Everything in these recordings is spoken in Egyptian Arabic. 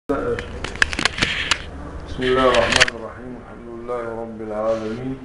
بسم الله الرحمن الرحيم الحمد لله رب العالمين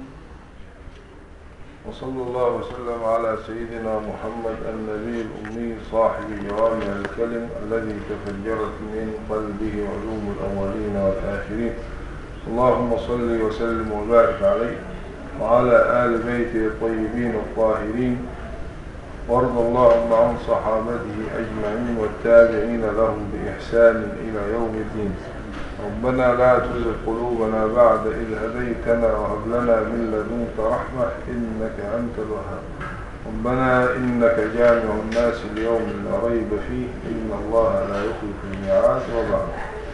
وصلى الله وسلم على سيدنا محمد النبي الأمي صاحب جوامع الكلم الذي تفجرت من قلبه علوم الأولين والآخرين اللهم صل وسلم وبارك عليه وعلى آل بيته الطيبين الطاهرين وارض اللهم عن صحابته أجمعين والتابعين لهم بإحسان إلى يوم الدين ربنا لا تزغ قلوبنا بعد إذ هديتنا وهب لنا من لدنك رحمة إنك أنت الوهاب ربنا إنك جامع الناس اليوم لا ريب فيه إن الله لا يخلف الميعاد وبعد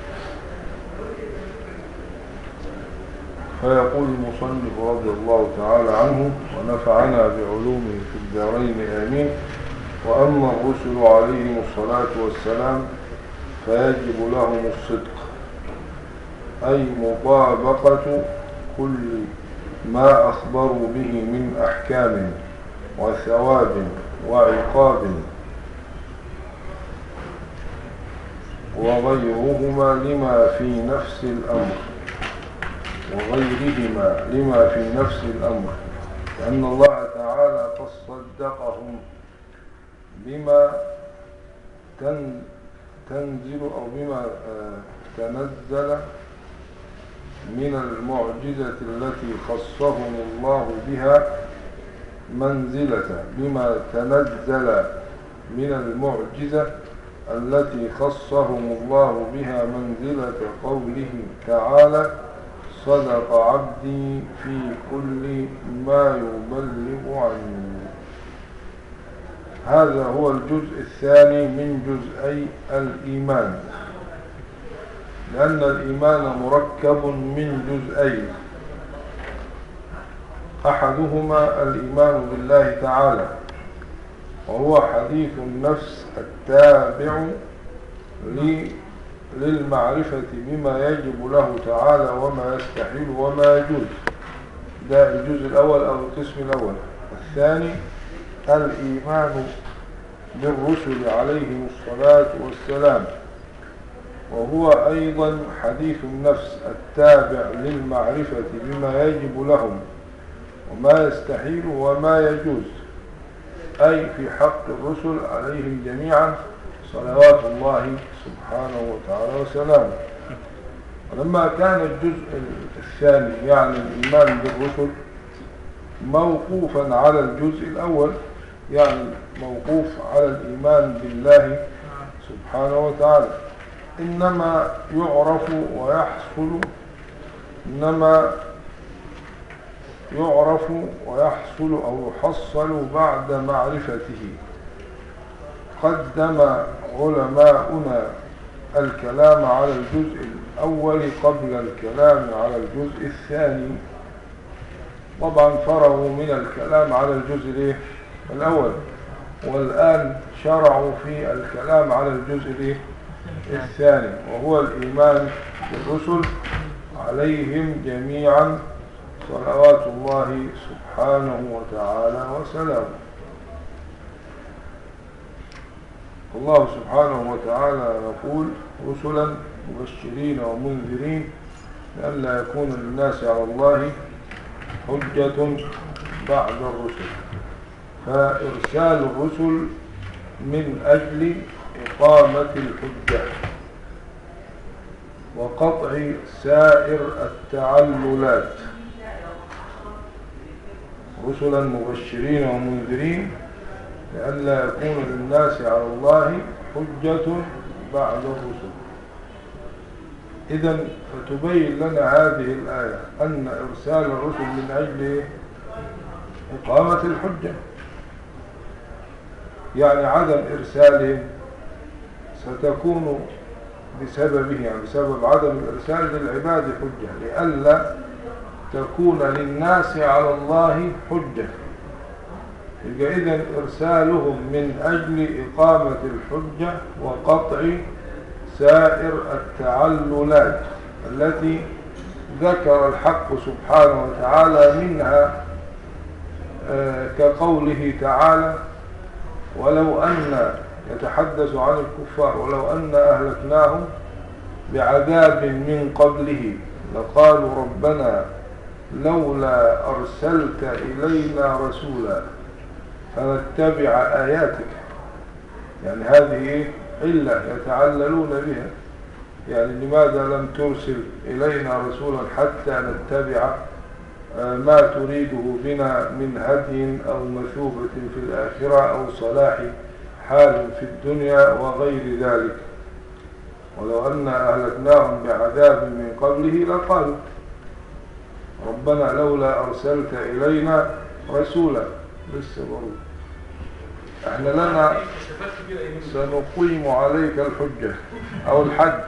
فيقول المصنف رضي الله تعالى عنه ونفعنا بعلومه في الدارين آمين وأما الرسل عليهم الصلاة والسلام فيجب لهم الصدق أي مطابقة كل ما أخبروا به من أحكام وثواب وعقاب وغيرهما لما في نفس الأمر وغيرهما لما في نفس الأمر لأن الله تعالى قد صدقهم بما تنزل أو بما تنزل من المعجزة التي خصهم الله بها منزلة بما تنزل من المعجزة التي خصهم الله بها منزلة قوله تعالى صدق عبدي في كل ما يبلغ عني هذا هو الجزء الثاني من جزئي الإيمان لأن الإيمان مركب من جزئين أحدهما الإيمان بالله تعالى وهو حديث النفس التابع للمعرفة بما يجب له تعالى وما يستحيل وما يجوز ده الجزء الأول أو القسم الأول الثاني الإيمان بالرسل عليهم الصلاة والسلام وهو أيضا حديث النفس التابع للمعرفة بما يجب لهم وما يستحيل وما يجوز أي في حق الرسل عليهم جميعا صلوات الله سبحانه وتعالى وسلامه ولما كان الجزء الثاني يعني الإيمان بالرسل موقوفا على الجزء الأول يعني موقوف على الإيمان بالله سبحانه وتعالى إنما يعرف ويحصل إنما يعرف ويحصل أو يحصل بعد معرفته قدم علماؤنا الكلام على الجزء الأول قبل الكلام على الجزء الثاني طبعا فرغوا من الكلام على الجزء الأول والآن شرعوا في الكلام على الجزء الثاني وهو الإيمان بالرسل عليهم جميعا صلوات الله سبحانه وتعالى وسلامه الله سبحانه وتعالى يقول رسلا مبشرين ومنذرين لئلا يكون للناس على الله حجة بعد الرسل فإرسال الرسل من أجل إقامة الحجة وقطع سائر التعللات رسلا مبشرين ومنذرين لئلا يكون للناس على الله حجة بعد الرسل إذا فتبين لنا هذه الآية أن إرسال الرسل من أجل إقامة الحجة يعني عدم إرسالهم ستكون بسببه يعني بسبب عدم الإرسال للعباد حجة لئلا تكون للناس على الله حجة يبقى إذن إرسالهم من أجل إقامة الحجة وقطع سائر التعللات التي ذكر الحق سبحانه وتعالى منها آه كقوله تعالى ولو أن يتحدث عن الكفار ولو أن أهلكناهم بعذاب من قبله لقالوا ربنا لولا أرسلت إلينا رسولا فنتبع آياتك يعني هذه علة يتعللون بها يعني لماذا لم ترسل إلينا رسولا حتى نتبع آه، ما تريده بنا من هدي أو مثوبة في الآخرة أو صلاح حال في الدنيا وغير ذلك ولو أن أهلكناهم بعذاب من قبله لقالوا ربنا لولا أرسلت إلينا رسولا لسه برضو احنا لنا سنقيم عليك الحجة أو الحد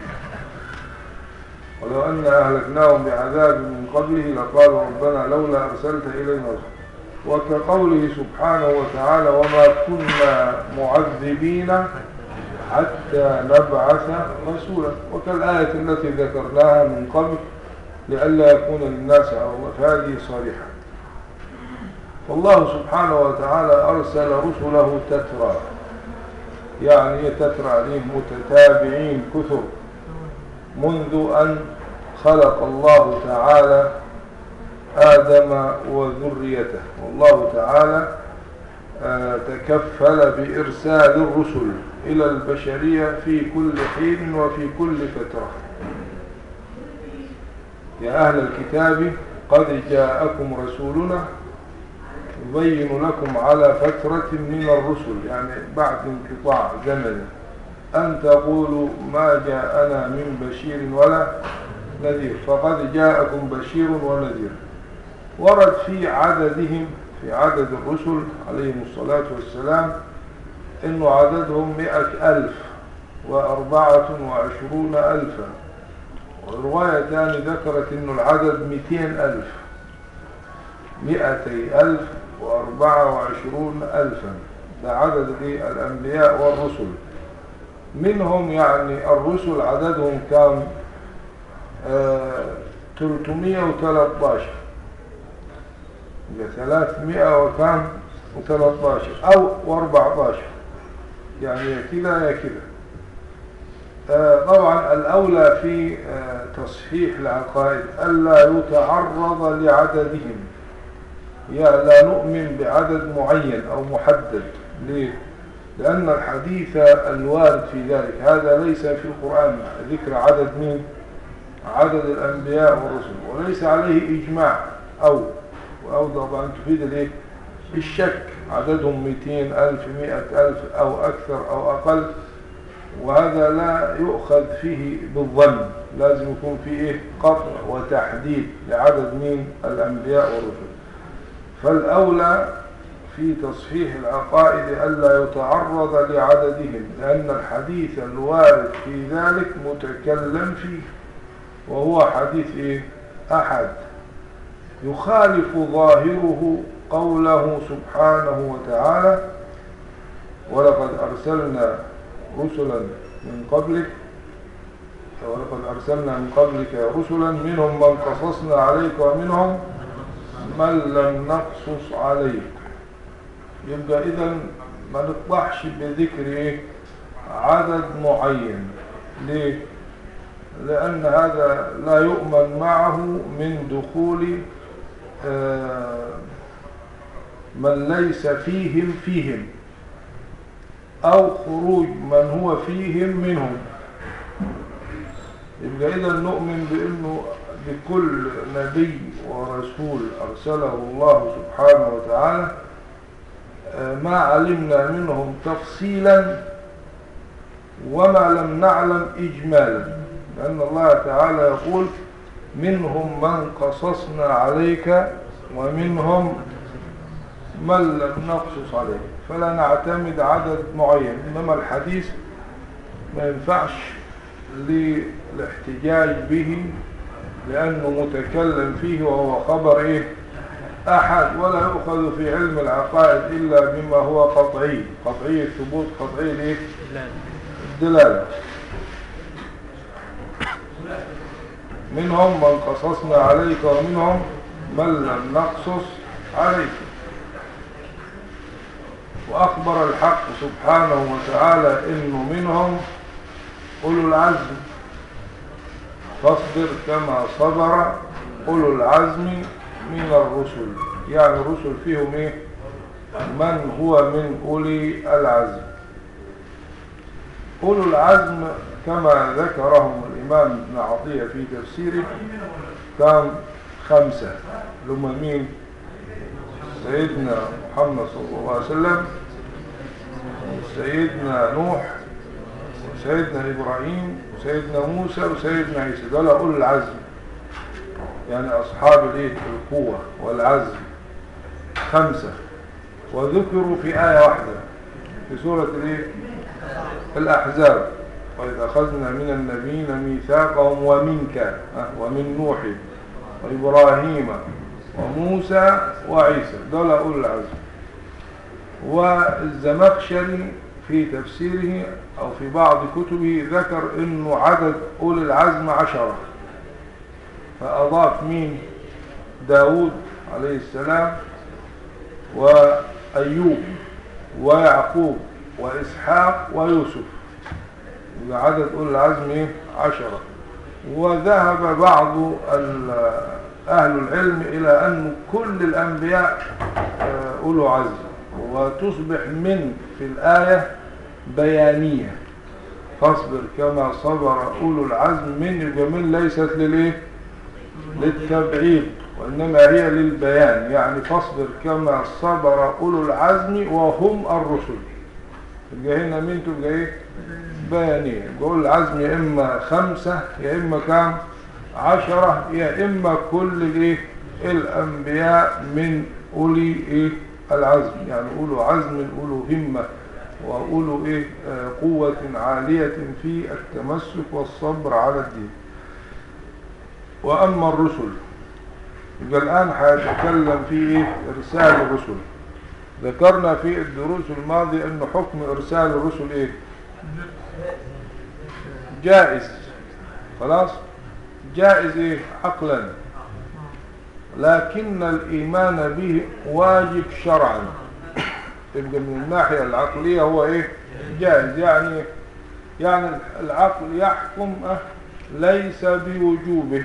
ولو أن أهلكناهم بعذاب من قبله لقالوا ربنا لولا أرسلت إلينا رسولا وكقوله سبحانه وتعالى وما كنا معذبين حتى نبعث رسولا وكالآية التي ذكرناها من قبل لئلا يكون للناس على الله فهذه صريحة فالله سبحانه وتعالى أرسل رسله تترى يعني تترى عليهم متتابعين كثر منذ أن خلق الله تعالى آدم وذريته والله تعالى آه، تكفل بإرسال الرسل إلى البشرية في كل حين وفي كل فترة يا أهل الكتاب قد جاءكم رسولنا يبين لكم على فترة من الرسل يعني بعد انقطاع زمن أن تقولوا ما جاءنا من بشير ولا نذير فقد جاءكم بشير ونذير ورد في عددهم في عدد الرسل عليهم الصلاة والسلام انه عددهم مئة الف واربعة وعشرون الفا ورواية ثانية ذكرت انه العدد مئتين الف مئتي الف واربعة وعشرون الفا ده عدد الانبياء والرسل منهم يعني الرسل عددهم كان آه 313 300 وكان و13 او و14 يعني يا كده يا كده آه طبعا الاولى في آه تصحيح العقائد الا يتعرض لعددهم يا لا نؤمن بعدد معين او محدد ليه لأن الحديث الوارد في ذلك هذا ليس في القرآن ذكر عدد مين عدد الأنبياء والرسل وليس عليه إجماع أو أو طبعا تفيد الايه الشك عددهم 200 ألف 100 ألف أو أكثر أو أقل وهذا لا يؤخذ فيه بالظن لازم يكون فيه قطع وتحديد لعدد من الأنبياء والرسل فالأولى في تصحيح العقائد ألا يتعرض لعددهم لأن الحديث الوارد في ذلك متكلم فيه وهو حديث إيه؟ أحد يخالف ظاهره قوله سبحانه وتعالى ولقد أرسلنا رسلا من قبلك ولقد أرسلنا من قبلك رسلا منهم من قصصنا عليك ومنهم من لم نقصص عليك يبقى إذا ما نطلعش بذكر عدد معين ليه؟ لأن هذا لا يؤمن معه من دخول آه من ليس فيهم فيهم أو خروج من هو فيهم منهم يبقى إذا نؤمن بأنه بكل نبي ورسول أرسله الله سبحانه وتعالى ما علمنا منهم تفصيلا وما لم نعلم إجمالا لأن الله تعالى يقول منهم من قصصنا عليك ومنهم من لم نقصص عليه فلا نعتمد عدد معين إنما الحديث ما ينفعش للاحتجاج به لأنه متكلم فيه وهو خبر إيه أحد ولا يؤخذ في علم العقائد إلا بما هو قطعي قطعي الثبوت قطعي الإيه الدلالة منهم من قصصنا عليك ومنهم من لم نقصص عليك وأخبر الحق سبحانه وتعالى إنه منهم أولو العزم فاصبر كما صبر أولو العزم من الرسل يعني الرسل فيهم إيه من هو من أولي العزم أولو العزم كما ذكرهم الإمام ابن عطية في تفسيره كان خمسة لما مين سيدنا محمد صلى الله عليه وسلم سيدنا نوح وسيدنا إبراهيم وسيدنا موسى وسيدنا عيسى دول أولو العزم يعني أصحاب الايه القوة والعزم خمسة وذكروا في آية واحدة في سورة الايه الأحزاب وإذا أخذنا من النبيين ميثاقهم ومنك ومن نوح وإبراهيم وموسى وعيسى دول أولي العزم والزمخشري في تفسيره أو في بعض كتبه ذكر أنه عدد أولي العزم عشرة فأضاف مين داود عليه السلام وأيوب ويعقوب وإسحاق ويوسف عدد أولي العزم عشرة وذهب بعض أهل العلم إلى أن كل الأنبياء أولو عزم وتصبح من في الآية بيانية فاصبر كما صبر أولو العزم من يبقى ليست للإيه للتبعيد وإنما هي للبيان يعني فاصبر كما صبر أولو العزم وهم الرسل يبقى هنا مين تبقى إيه بيانية يقول العزم يا إما خمسة يا إما كام عشرة يا إما كل الإيه الأنبياء من أولي إيه العزم يعني أولو عزم أولو همة وأولو إيه آه قوة عالية في التمسك والصبر على الدين وأما الرسل يبقى الآن هيتكلم في إيه إرسال الرسل ذكرنا في الدروس الماضية أن حكم إرسال الرسل إيه جائز خلاص جائز إيه عقلا لكن الإيمان به واجب شرعا يبقى من الناحية العقلية هو إيه جائز يعني يعني العقل يحكم ليس بوجوبه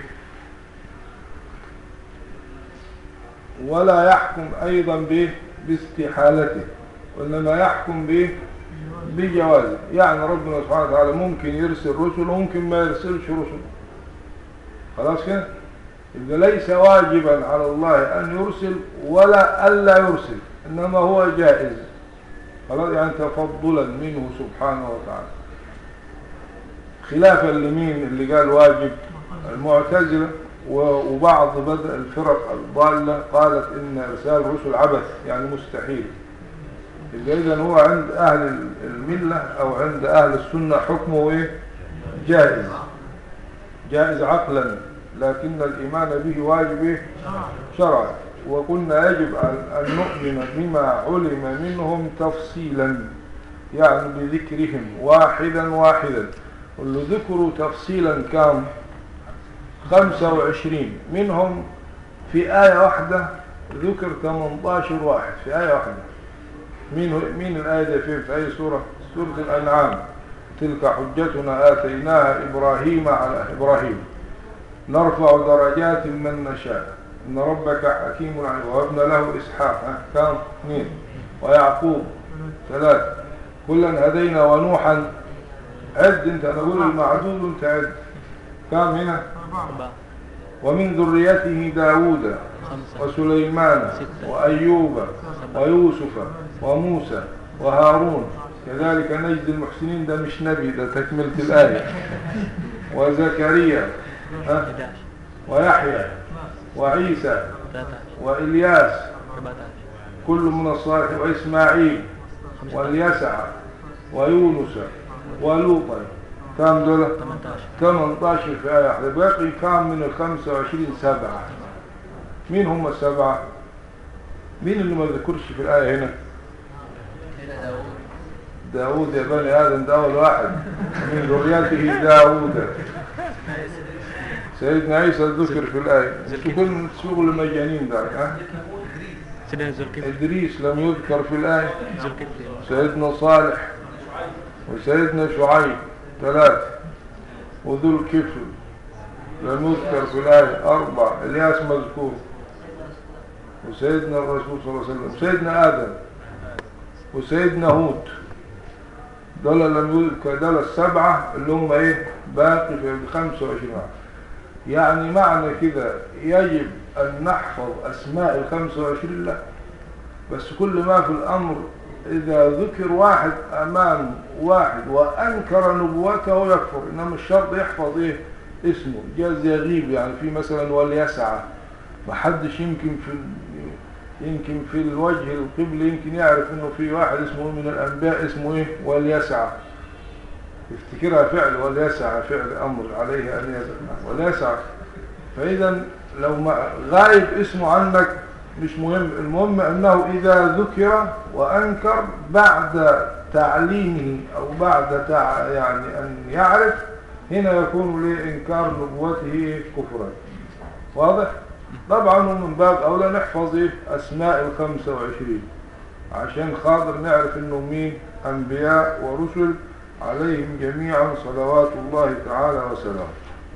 ولا يحكم أيضا به باستحالته وإنما يحكم به بجوازه يعني ربنا سبحانه وتعالى ممكن يرسل رسل وممكن ما يرسلش رسل خلاص كده يبقى ليس واجبا على الله أن يرسل ولا ألا يرسل إنما هو جائز خلاص يعني تفضلا منه سبحانه وتعالى خلافا لمين اللي قال واجب المعتزلة وبعض بدء الفرق الضالة قالت إن إرسال الرسل عبث يعني مستحيل إذا هو عند أهل الملة أو عند أهل السنة حكمه إيه؟ جائز جائز عقلا لكن الإيمان به واجب إيه؟ شرعا وقلنا يجب أن نؤمن بما علم منهم تفصيلا يعني بذكرهم واحدا واحدا واللي ذكروا تفصيلا كام خمسة وعشرين منهم في آية واحدة ذكر 18 واحد في آية واحدة مين, مين الآية دي فين في أي سورة سورة الأنعام تلك حجتنا آتيناها إبراهيم على إبراهيم نرفع درجات من نشاء إن ربك حكيم عليم وابن له إسحاق كام اثنين ويعقوب ثلاث كلا هدينا ونوحا عد انت انا اقول المعدود وانت عد كام هنا ومن ذريته داود وسليمان وأيوب ويوسف وموسى وهارون كذلك نجد المحسنين ده مش نبي ده تكملة الآية وزكريا ويحيى وعيسى وإلياس كل من الصالح وإسماعيل واليسع ويونس ولوطا كم دول 18 في آية واحدة باقي كام من ال 25 سبعة مين هم السبعة مين اللي ما ذكرش في الآية هنا داود يا بني آدم ده أول واحد من ذريته داود سيدنا عيسى ذكر في الآية تكون شغل مجانين ده ها إدريس لم يذكر في الآية سيدنا صالح وسيدنا شعيب ثلاثة وذو الكفل لم يذكر في الآية أربع الياس مذكور وسيدنا الرسول صلى الله عليه وسلم سيدنا آدم وسيدنا هود دول لم يذكر دول السبعة اللي هم ايه باقي في 25 يعني معنى كده يجب أن نحفظ أسماء ال 25 لا بس كل ما في الأمر إذا ذكر واحد أمام واحد وأنكر نبوته يكفر إنما الشرط يحفظ إيه اسمه جاز يغيب يعني في مثلا وليسعى ما حدش يمكن في يمكن في الوجه القبلي يمكن يعرف انه في واحد اسمه من الانبياء اسمه ايه وليسعى يفتكرها فعل وليسعى فعل امر عليه ان يزعى وليسعى فاذا لو ما غايب اسمه عنك مش مهم المهم انه اذا ذكر وانكر بعد تعليمه او بعد تع... يعني ان يعرف هنا يكون لانكار نبوته كفرا واضح طبعا ومن باب اولى نحفظ إيه؟ اسماء الخمسة وعشرين عشان خاطر نعرف انه مين انبياء ورسل عليهم جميعا صلوات الله تعالى وسلامه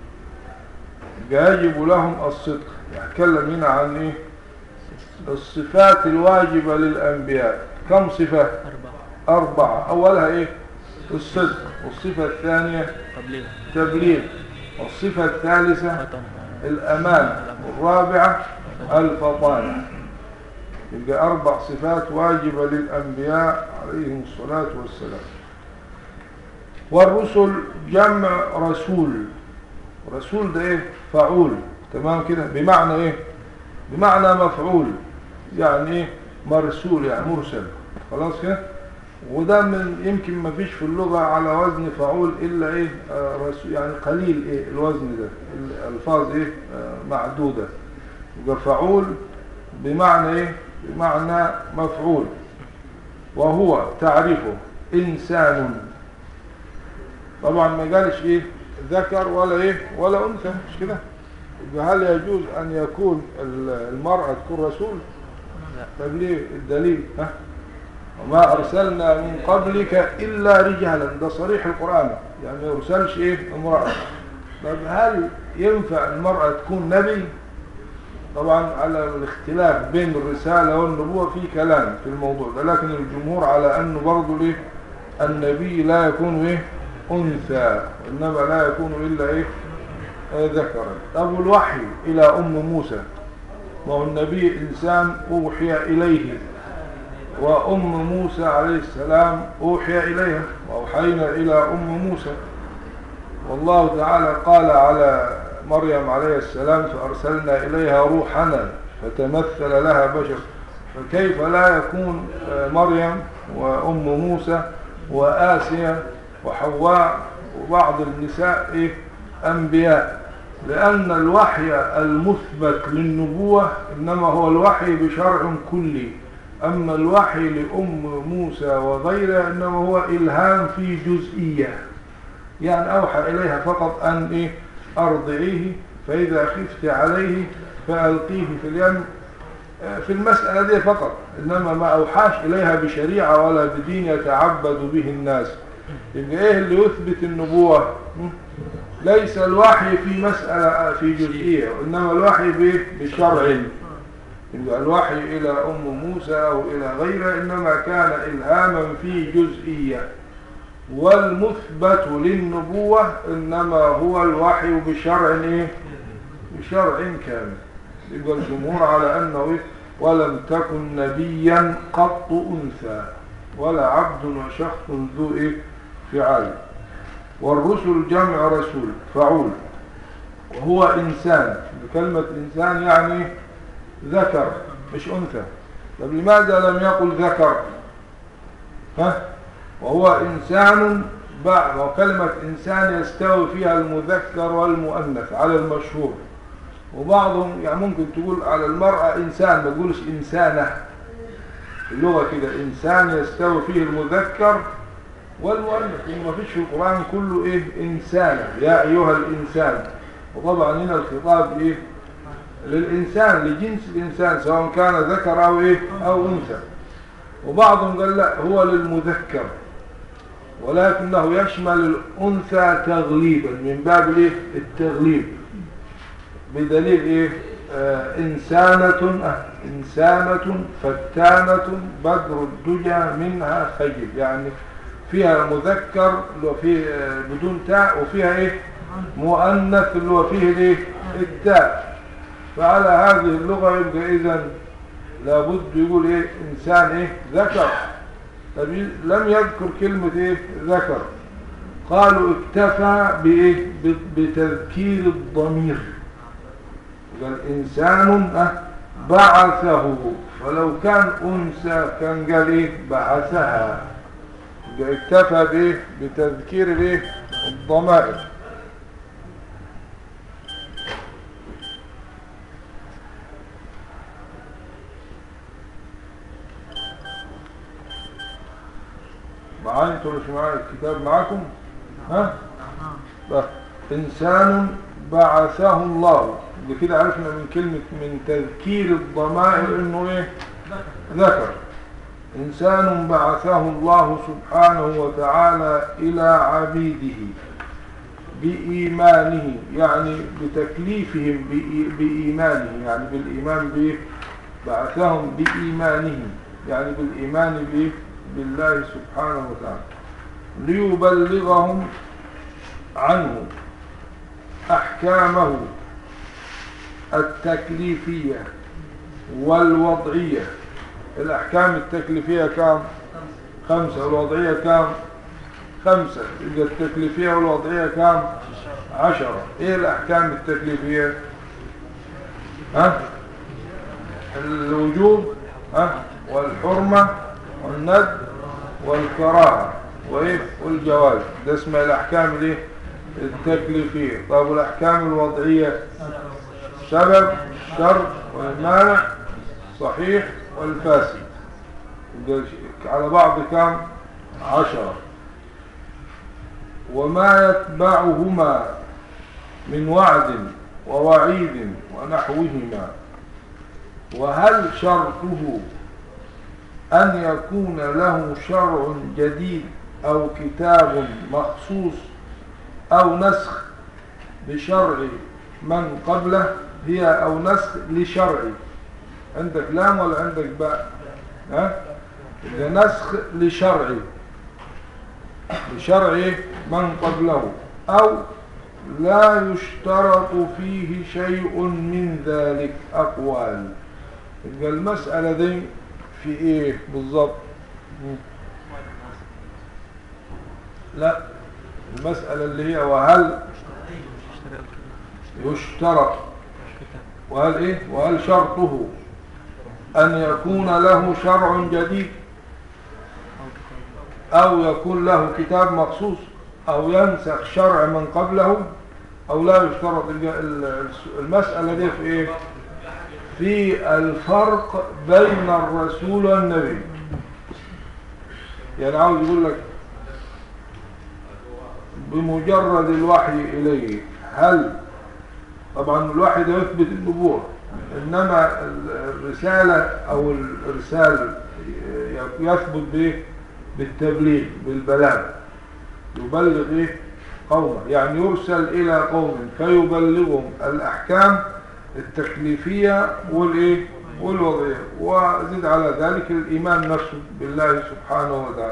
يجب لهم الصدق يتكلم هنا عن ايه الصفات الواجبة للأنبياء كم صفة أربعة أربعة أولها إيه الصدق والصفة الثانية تبليغ تبليغ والصفة الثالثة وطن الأمان والرابعة الفطانة يبقى أربع صفات واجبة للأنبياء عليهم الصلاة والسلام والرسل جمع رسول رسول ده إيه فعول تمام كده بمعنى إيه بمعنى مفعول يعني إيه مرسول يعني مرسل خلاص كده وده من يمكن ما فيش في اللغة على وزن فعول إلا إيه آه رسول يعني قليل إيه الوزن ده الألفاظ إيه آه معدودة يبقى فعول بمعنى إيه بمعنى مفعول وهو تعريفه إنسان طبعا ما قالش إيه ذكر ولا إيه ولا أنثى مش كده يبقى هل يجوز أن يكون المرأة تكون رسول لا طيب ليه الدليل ها وما أرسلنا من قبلك إلا رجالا ده صريح القرآن يعني ما يرسلش إيه امرأة طب هل ينفع المرأة تكون نبي طبعا على الاختلاف بين الرسالة والنبوة في كلام في الموضوع ده لكن الجمهور على أنه برضه ليه النبي لا يكون إيه أنثى إنما لا يكون إلا إيه آه، ذكرا طب الوحي إلى أم موسى ما هو النبي إنسان أوحي إليه وأم موسى عليه السلام أوحي إليها وأوحينا إلى أم موسى والله تعالى قال على مريم عليه السلام فأرسلنا إليها روحنا فتمثل لها بشر فكيف لا يكون آه، مريم وأم موسى وآسيا وحواء وبعض النساء إيه أنبياء لأن الوحي المثبت للنبوة إنما هو الوحي بشرع كلي أما الوحي لأم موسى وغيرها إنما هو إلهام في جزئية يعني أوحى إليها فقط أن إيه أرضعيه فإذا خفت عليه فألقيه في اليم آه، في المسألة دي فقط إنما ما أوحاش إليها بشريعة ولا بدين يتعبد به الناس يبقى إيه اللي يثبت النبوة م? ليس الوحي في مسألة في جزئية إنما الوحي بإيه؟ بشرع يبقى الوحي إلى أم موسى أو إلى غيرها إنما كان إلهاما في جزئية والمثبت للنبوة إنما هو الوحي بشرع إيه؟ بشرع كامل يبقى الجمهور على أنه إيه؟ ولم تكن نبيا قط أنثى ولا عبد وشخص ذو إيه؟ فعال والرسل جمع رسول فعول وهو إنسان بكلمة إنسان يعني ذكر مش أنثى طب لماذا لم يقل ذكر ها وهو إنسان بعد وكلمة إنسان يستوي فيها المذكر والمؤنث على المشهور وبعضهم يعني ممكن تقول على المرأة إنسان ما تقولش إنسانة في اللغة كده إنسان يستوي فيه المذكر والمؤنث لأنه ما فيش في القرآن كله إيه إنسان يا أيها الإنسان وطبعا هنا الخطاب إيه للإنسان لجنس الإنسان سواء كان ذكر أو إيه أو أنثى وبعضهم قال لا هو للمذكر ولكنه يشمل الأنثى تغليبا من باب الإيه التغليب بدليل ايه آه انسانة آه انسانة فتانة بدر الدجى منها خيل يعني فيها مذكر اللي هو فيه آه بدون تاء وفيها ايه مؤنث اللي هو فيه الايه التاء فعلى هذه اللغة يبقى اذا لابد يقول ايه انسان ايه ذكر طب لم يذكر كلمة ايه ذكر قالوا اكتفى بايه بتذكير الضمير قال انسان بعثه فلو كان انثى كان قال ايه بعثها اكتفى بايه بتذكير الايه الضمائر معايا انتوا مش معايا الكتاب معاكم ها بقى. انسان بعثه الله كده عرفنا من كلمة من تذكير الضمائر انه ايه ذكر انسان بعثه الله سبحانه وتعالى الى عبيده بإيمانه يعني بتكليفهم بإيمانه يعني بالإيمان به بعثهم بإيمانه يعني بالإيمان به بالله سبحانه وتعالى ليبلغهم عنه أحكامه التكليفية والوضعية الأحكام التكليفية كام خمسة والوضعية كام خمسة إذا التكليفية والوضعية كام عشرة إيه الأحكام التكليفية ها الوجوب ها والحرمة والند والكراهة وإيه والجواز ده اسمه الأحكام الايه التكليفية طب الأحكام الوضعية سبب شر والمانع صحيح والفاسد على بعض كام عشرة وما يتبعهما من وعد ووعيد ونحوهما وهل شرطه أن يكون له شرع جديد أو كتاب مخصوص أو نسخ بشرع من قبله هي أو نسخ لشرع عندك لام ولا عندك باء ها إذا نسخ لشرع لشرع من قبله أو لا يشترط فيه شيء من ذلك أقوال يبقى المسألة دي في ايه بالضبط لا المسألة اللي هي وهل يشترط وهل ايه وهل شرطه ان يكون له شرع جديد او يكون له كتاب مخصوص او ينسخ شرع من قبله او لا يشترط المسألة دي في ايه في الفرق بين الرسول والنبي يعني عاوز يقول لك بمجرد الوحي إليه هل طبعا الوحي ده يثبت النبوة إنما الرسالة أو الإرسال يثبت به بالتبليغ بالبلاغ يبلغ إيه قومه يعني يرسل إلى قوم فيبلغهم الأحكام التكليفية والإيه والوضعية وزد على ذلك الإيمان نفسه بالله سبحانه وتعالى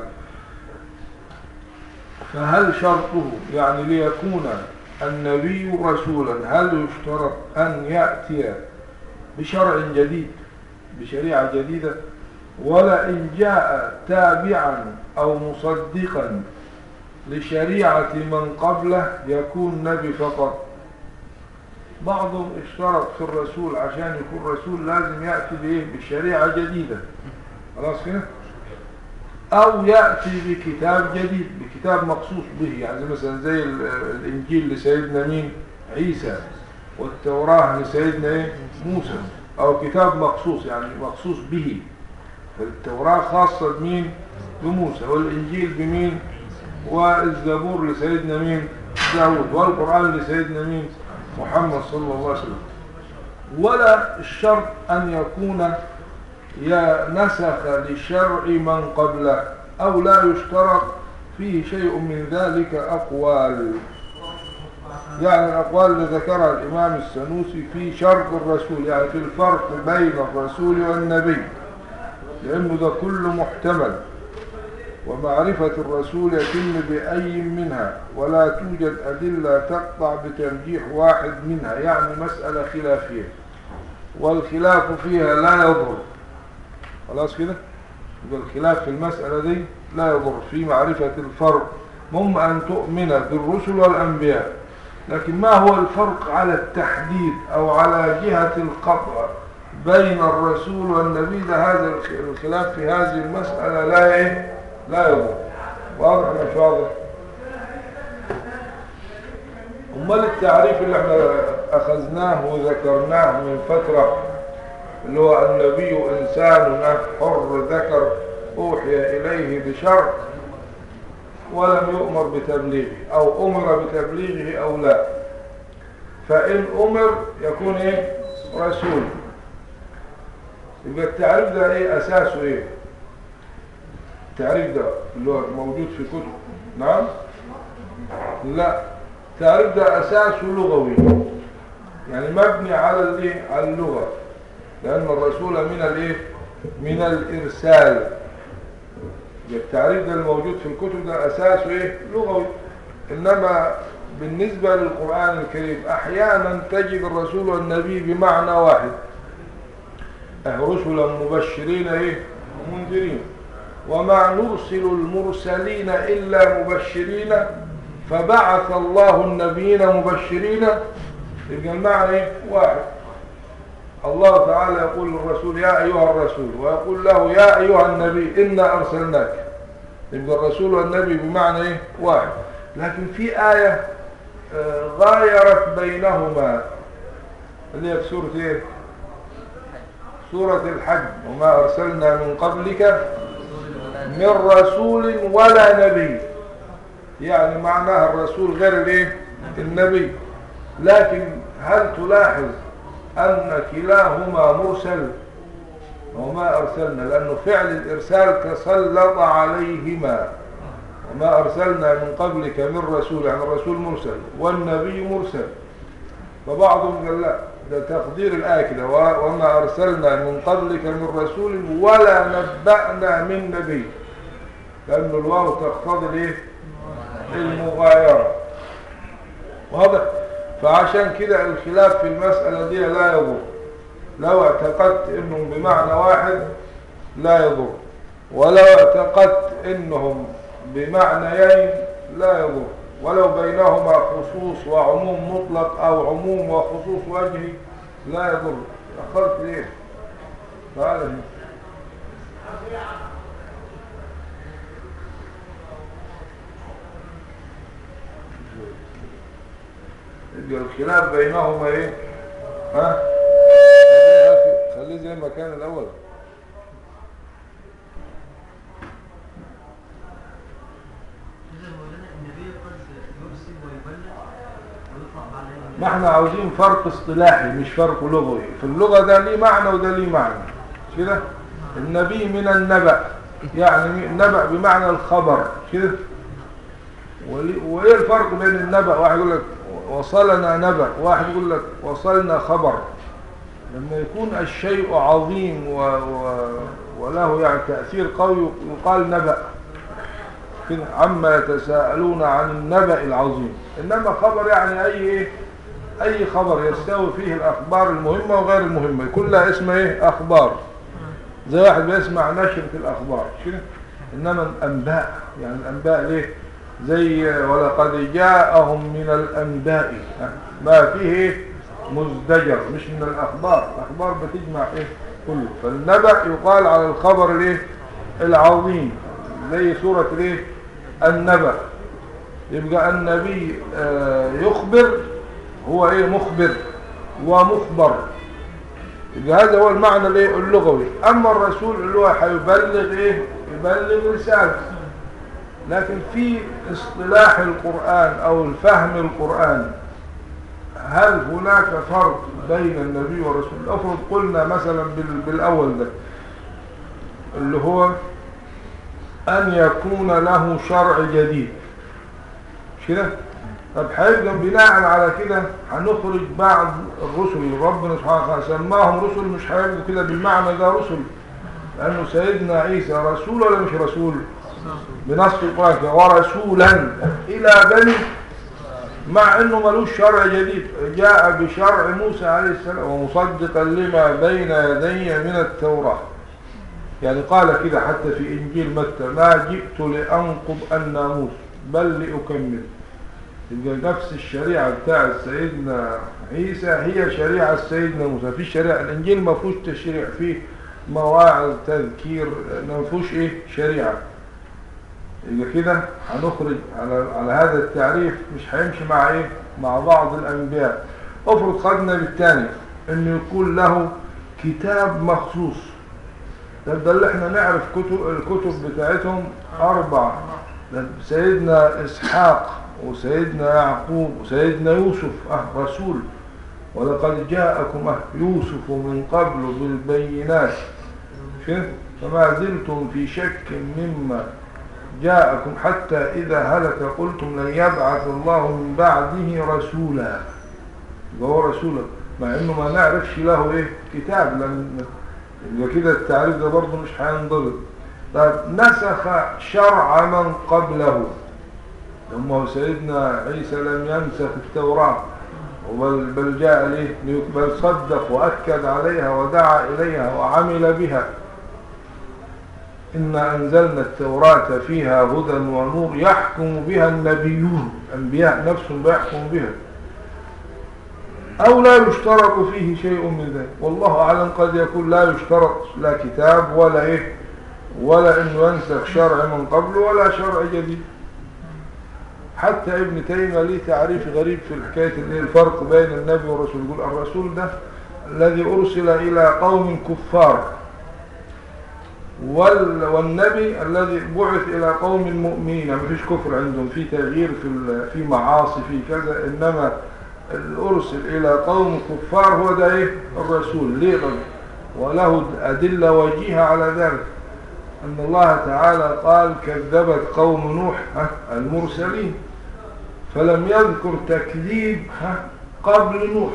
فهل شرطه يعني ليكون النبي رسولا هل يشترط أن يأتي بشرع جديد بشريعة جديدة ولا إن جاء تابعا أو مصدقا لشريعة من قبله يكون نبي فقط بعضهم اشترط في الرسول عشان يكون رسول لازم يأتي بإيه بشريعة جديدة خلاص كده أو يأتي بكتاب جديد بكتاب مخصوص به يعني مثلا زي الإنجيل لسيدنا مين عيسى والتوراة لسيدنا إيه؟ موسى أو كتاب مخصوص يعني مخصوص به التوراة خاصة بمين بموسى والإنجيل بمين والزبور لسيدنا مين داود والقرآن لسيدنا مين محمد صلى الله عليه وسلم ولا الشرط أن يكون يا نسخ لشرع من قبله أو لا يشترط فيه شيء من ذلك أقوال يعني الأقوال اللي ذكرها الإمام السنوسي في شرط الرسول يعني في الفرق بين الرسول والنبي لأنه ده كله محتمل ومعرفة الرسول يتم بأي منها ولا توجد أدلة تقطع بترجيح واحد منها يعني مسألة خلافية والخلاف فيها لا يضر خلاص كده يبقى الخلاف في المسألة دي لا يضر في معرفة الفرق مهم أن تؤمن بالرسل والأنبياء لكن ما هو الفرق على التحديد أو على جهة القطع بين الرسول والنبي ده هذا الخلاف في هذه المسألة لا إيه لا يضر واضح مش واضح امال التعريف اللي احنا اخذناه وذكرناه من فترة اللي هو النبي انسان حر ذكر اوحي اليه بشرط ولم يؤمر بتبليغه او امر بتبليغه او لا فان امر يكون ايه رسول يبقى التعريف ده ايه اساسه ايه التعريف ده اللي هو موجود في كتب نعم لا التعريف ده اساسه لغوي يعني مبني على الايه على اللغه لان الرسول من الايه من الارسال التعريف ده الموجود في الكتب ده اساسه ايه لغوي انما بالنسبه للقران الكريم احيانا تجد الرسول والنبي بمعنى واحد رسلا مبشرين ايه ومنذرين وما نرسل المرسلين إلا مبشرين فبعث الله النبيين مبشرين يبقى المعنى ايه واحد الله تعالى يقول للرسول يا أيها الرسول ويقول له يا أيها النبي إنا أرسلناك يبقى الرسول والنبي بمعنى ايه واحد لكن في آية غايرت بينهما اللي هي في سورة ايه سورة الحج وما أرسلنا من قبلك من رسول ولا نبي يعني معناها الرسول غير الايه النبي لكن هل تلاحظ ان كلاهما مرسل وما ارسلنا لانه فعل الارسال تسلط عليهما وما ارسلنا من قبلك من رسول يعني الرسول مرسل والنبي مرسل فبعضهم قال لا ده تقدير الآية كده وما أرسلنا من قبلك من رسول ولا نبأنا من نبي لأن الواو تقتضي الايه المغايرة واضح فعشان كده الخلاف في المسألة دي لا يضر لو اعتقدت انهم بمعنى واحد لا يضر ولو اعتقدت انهم بمعنيين لا يضر ولو بينهما خصوص وعموم مطلق او عموم وخصوص وجهي لا يضر اخرت ليه تعال هنا يبقى الخلاف بينهما ايه ها خليه يا اخي خليه زي ما كان الاول ما احنا عاوزين فرق اصطلاحي مش فرق لغوي في اللغة ده ليه معنى وده ليه معنى مش كده النبي من النبأ يعني النبأ بمعنى الخبر كده وايه الفرق بين النبأ واحد يقول لك وصلنا نبأ واحد يقول لك وصلنا خبر لما يكون الشيء عظيم و... و... وله يعني تأثير قوي يقال نبأ كده عما يتساءلون عن النبأ العظيم إنما خبر يعني أي إيه أي خبر يستوي فيه الأخبار المهمة وغير المهمة يكون لها اسم إيه أخبار زي واحد بيسمع نشر في الأخبار كده إنما الأنباء يعني الأنباء ليه زي ولقد جاءهم من الأنباء ما فيه مزدجر مش من الأخبار الأخبار بتجمع إيه كله فالنبأ يقال على الخبر الايه العظيم زي سورة الايه النبأ يبقى النبي آه يخبر هو ايه مخبر ومخبر يبقى هذا هو المعنى الايه اللغوي اما الرسول اللي هو هيبلغ ايه يبلغ رسالة لكن في اصطلاح القرآن او الفهم القرآن هل هناك فرق بين النبي والرسول افرض قلنا مثلا بالاول ده اللي هو ان يكون له شرع جديد مش كده طب هيبقى بناء على كده هنخرج بعض الرسل اللي ربنا سبحانه وتعالى سماهم رسل مش هيبقوا كده بالمعنى ده رسل لأنه سيدنا عيسى رسول ولا مش رسول بنص القرآن كده، ورسولا إلى بني مع انه ملوش شرع جديد جاء بشرع موسى عليه السلام ومصدقا لما بين يدي من التوراة يعني قال كده حتى في انجيل متى ما جئت لانقض الناموس بل لاكمل يبقى نفس الشريعة بتاع سيدنا عيسى هي شريعة سيدنا موسى في الشريعة الانجيل ما فيهوش تشريع فيه مواعظ تذكير ما فيهوش ايه شريعة يبقى كده هنخرج على على هذا التعريف مش هيمشي مع ايه مع بعض الانبياء افرض خدنا بالثاني انه يكون له كتاب مخصوص ده ده اللي احنا نعرف كتب الكتب بتاعتهم اربعه ده سيدنا اسحاق وسيدنا يعقوب وسيدنا يوسف اه رسول ولقد جاءكم اه يوسف من قبل بالبينات شوف فما زلتم في شك مما جاءكم حتى إذا هلك قلتم لن يبعث الله من بعده رسولا يبقى هو رسولا مع انه ما نعرفش له ايه كتاب لان يبقى كده التعريف ده برضه مش هينضبط طيب نسخ شرع من قبله لما سيدنا عيسى لم ينسخ التوراة بل, بل جاء ليه بل صدق وأكد عليها ودعا إليها وعمل بها إنا أنزلنا التوراة فيها هدى ونور يحكم بها النبيون أنبياء نفسهم بيحكم بها أو لا يشترط فيه شيء من ذلك والله أعلم قد يكون لا يشترط لا كتاب ولا إيه ولا إنه ينسخ شرع من قبل ولا شرع جديد حتى ابن تيمية ليه تعريف غريب في الحكاية اللي الفرق بين النبي والرسول يقول الرسول ده الذي أرسل إلى قوم كفار وال والنبي الذي بعث إلى قوم مؤمنين ما فيش كفر عندهم في تغيير في في معاصي في كذا إنما الأرسل إلى قوم كفار هو ده إيه الرسول ليه طبعا وله أدلة وجيهة على ذلك أن الله تعالى قال كذبت قوم نوح المرسلين فلم يذكر تكذيب قبل نوح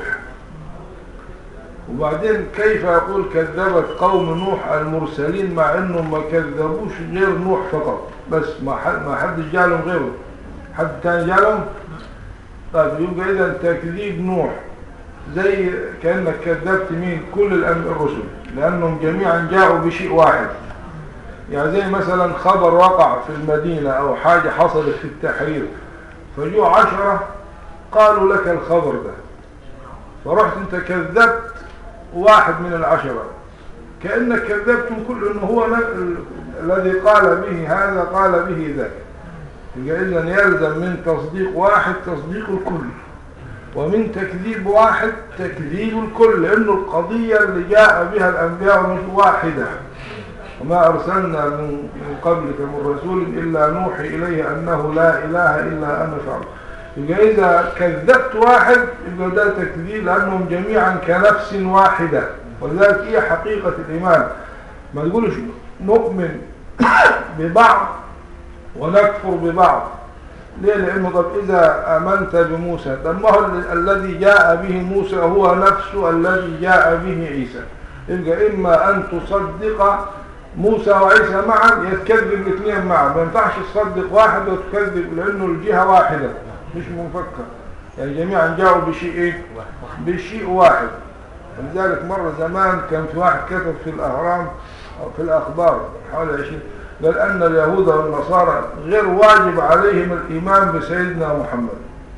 وبعدين كيف يقول كذبت قوم نوح المرسلين مع انهم ما كذبوش غير نوح فقط بس ما حد ما حد جالهم غيره حد تاني جالهم طيب يبقى اذا تكذيب نوح زي كانك كذبت مين كل الرسل لانهم جميعا جاءوا بشيء واحد يعني زي مثلا خبر وقع في المدينة او حاجة حصلت في التحرير فجوا عشرة قالوا لك الخبر ده فرحت انت كذبت واحد من العشرة كأنك كذبتم كل انه هو الذي قال به هذا قال به ذاك إذا يلزم من تصديق واحد تصديق الكل ومن تكذيب واحد تكذيب الكل لأنه القضية اللي جاء بها الأنبياء مش واحدة وما أرسلنا من قبلك من رسول إلا نوحي إليه أنه لا إله إلا أنا فعل يبقى إذا كذبت واحد يبقى ده تكذيب لأنهم جميعا كنفس واحدة ولذلك هي حقيقة الإيمان ما تقولش نؤمن ببعض ونكفر ببعض ليه لأنه طب إذا آمنت بموسى طب ما هو الذي جاء به موسى هو نفسه الذي جاء به عيسى يبقى إما أن تصدق موسى وعيسى معا يتكذب الاثنين معا ما ينفعش تصدق واحد وتكذب لأنه الجهة واحدة مش منفكة يعني جميعا جاءوا بشيء ايه بشيء واحد ولذلك مرة زمان كان في واحد كتب في الأهرام أو في الأخبار حوالي 20 قال أن اليهود والنصارى غير واجب عليهم الإيمان بسيدنا محمد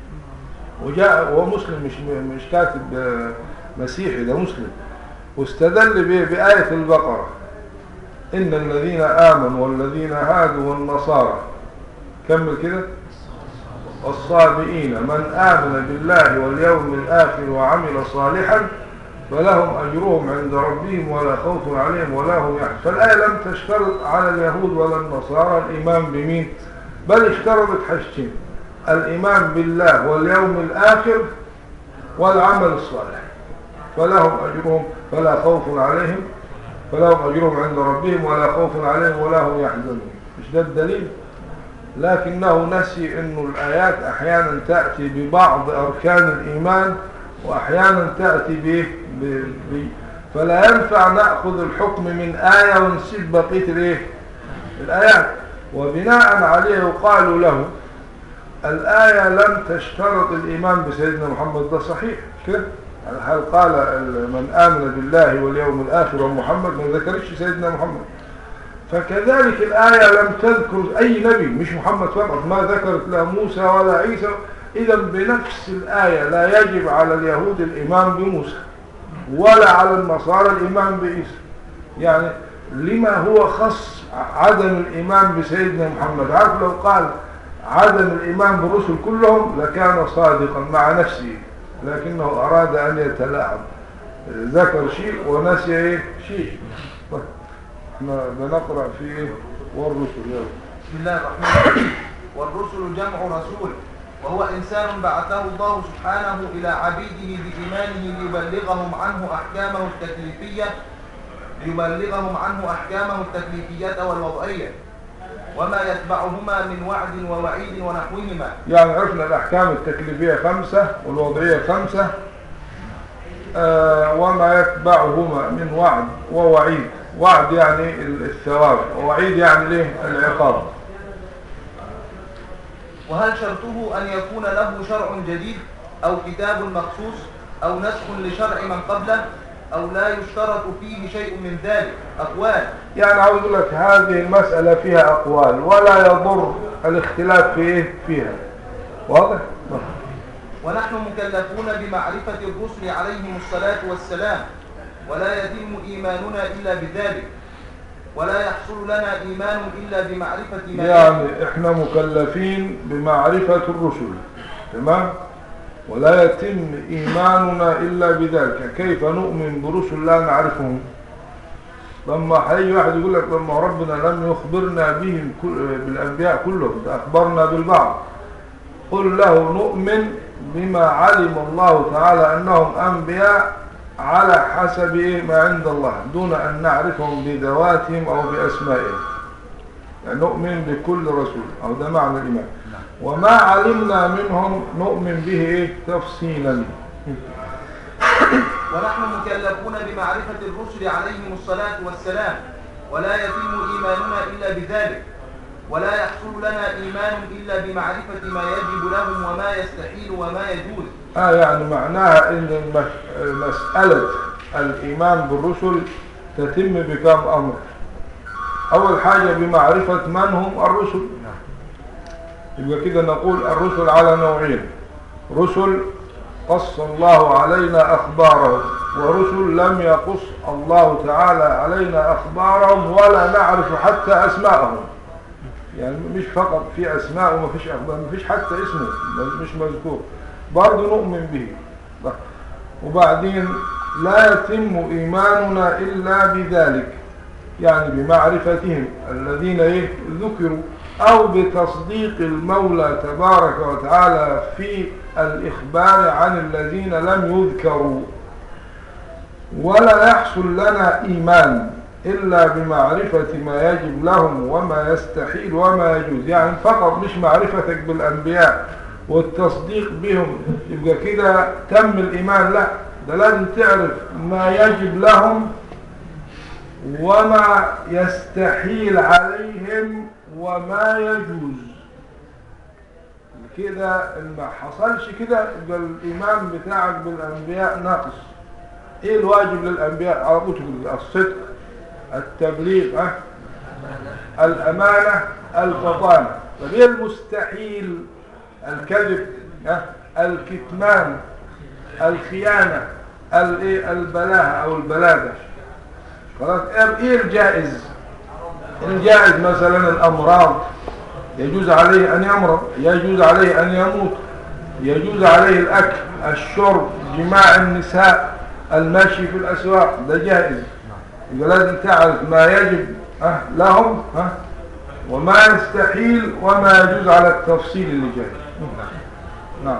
وجاء هو مسلم مش مش كاتب مسيحي ده مسلم واستدل بآية البقرة إن الذين آمنوا والذين هادوا والنصارى كمل كده الصابئين من آمن بالله واليوم الآخر وعمل صالحا فلهم أجرهم عند ربهم ولا خوف عليهم ولا هم يحزنون فالآية لم تشترط على اليهود ولا النصارى الإيمان بمين بل اشترطت حاجتين الإيمان بالله واليوم الآخر والعمل الصالح فلهم أجرهم فلا خوف عليهم فلهم أجرهم عند ربهم ولا خوف عليهم ولا هم يحزنون مش ده الدليل لكنه نسي أنه الآيات أحيانا تأتي ببعض أركان الإيمان وأحيانا تأتي به ب... ب... فلا ينفع نأخذ الحكم من آية ونسيب بقية الإيه؟ الآيات وبناء عليه قالوا له الآية لم تشترط الإيمان بسيدنا محمد ده صحيح كده هل قال من آمن بالله واليوم الآخر ومحمد ما ذكرش سيدنا محمد فكذلك الآية لم تذكر أي نبي مش محمد فقط ما ذكرت لا موسى ولا عيسى إذا بنفس الآية لا يجب على اليهود الإيمان بموسى ولا على النصارى الإيمان بعيسى يعني لما هو خص عدم الإيمان بسيدنا محمد عارف لو قال عدم الإيمان بالرسل كلهم لكان صادقا مع نفسه لكنه أراد أن يتلاعب ذكر شيء ونسي إيه؟ شيء طيب احنا بنقرأ في إيه؟ والرسل يلا بسم الله الرحمن الرحيم والرسل جمع رسول وهو إنسان بعثه الله سبحانه إلى عبيده بإيمانه ليبلغهم عنه أحكامه التكليفية ليبلغهم عنه أحكامه التكليفية والوضعية وما يتبعهما من وعد ووعيد ونحوهما يعني عرفنا الأحكام التكليفية خمسة والوضعية خمسة آه وما يتبعهما من وعد ووعيد وعد يعني الثواب ووعيد يعني ليه العقاب وهل شرطه أن يكون له شرع جديد أو كتاب مخصوص أو نسخ لشرع من قبله أو لا يشترط فيه شيء من ذلك أقوال يعني عاوز اقول لك هذه المسألة فيها أقوال ولا يضر الاختلاف في إيه فيها واضح؟ ونحن مكلفون بمعرفة الرسل عليهم الصلاة والسلام ولا يتم إيماننا إلا بذلك ولا يحصل لنا إيمان إلا بمعرفة ما يعني احنا مكلفين بمعرفة الرسل تمام ولا يتم إيماننا إلا بذلك كيف نؤمن برسل لا نعرفهم لما حي واحد يقول لك لما ربنا لم يخبرنا بهم كل بالأنبياء كلهم ده أخبرنا بالبعض قل له نؤمن بما علم الله تعالى أنهم أنبياء على حسب إيه ما عند الله دون أن نعرفهم بذواتهم أو بأسمائهم يعني نؤمن بكل رسول أو ده معنى الإيمان وما علمنا منهم نؤمن به إيه تفصيلا ونحن مكلفون بمعرفة الرسل عليهم الصلاة والسلام ولا يتم إيماننا إلا بذلك ولا يحصل لنا إيمان إلا بمعرفة ما يجب لهم وما يستحيل وما يجوز آه يعني معناها ان المس- مسألة الإيمان بالرسل تتم بكم أمر أول حاجة بمعرفة من هم الرسل يبقى كده نقول الرسل على نوعين رسل قص الله علينا أخبارهم ورسل لم يقص الله تعالى علينا أخبارهم ولا نعرف حتى أسماءهم يعني مش فقط في أسماء وما فيش أخبار ما فيش حتى اسمه مش مذكور برضه نؤمن به وبعدين لا يتم إيماننا إلا بذلك يعني بمعرفتهم الذين إيه ذكروا أو بتصديق المولى تبارك وتعالى في الإخبار عن الذين لم يذكروا ولا يحصل لنا إيمان إلا بمعرفة ما يجب لهم وما يستحيل وما يجوز يعني فقط مش معرفتك بالأنبياء والتصديق بهم يبقى كده تم الإيمان لا ده لازم تعرف ما يجب لهم وما يستحيل عليهم وما يجوز كده إن ما حصلش كده يبقى الإيمان بتاعك بالأنبياء ناقص إيه الواجب للأنبياء على طول تقول الصدق التبليغ أه؟ الأمانة الفطانة طب إيه المستحيل الكذب أه؟ الكتمان الخيانة الإيه؟ البلاهة أو البلادة خلاص ايه الجائز الجائز مثلا الامراض يجوز عليه ان يمرض يجوز عليه ان يموت يجوز عليه الاكل الشرب جماع النساء المشي في الاسواق ده جائز يبقى لازم تعرف ما يجب أه لهم أه وما يستحيل وما يجوز على التفصيل اللي جاي نعم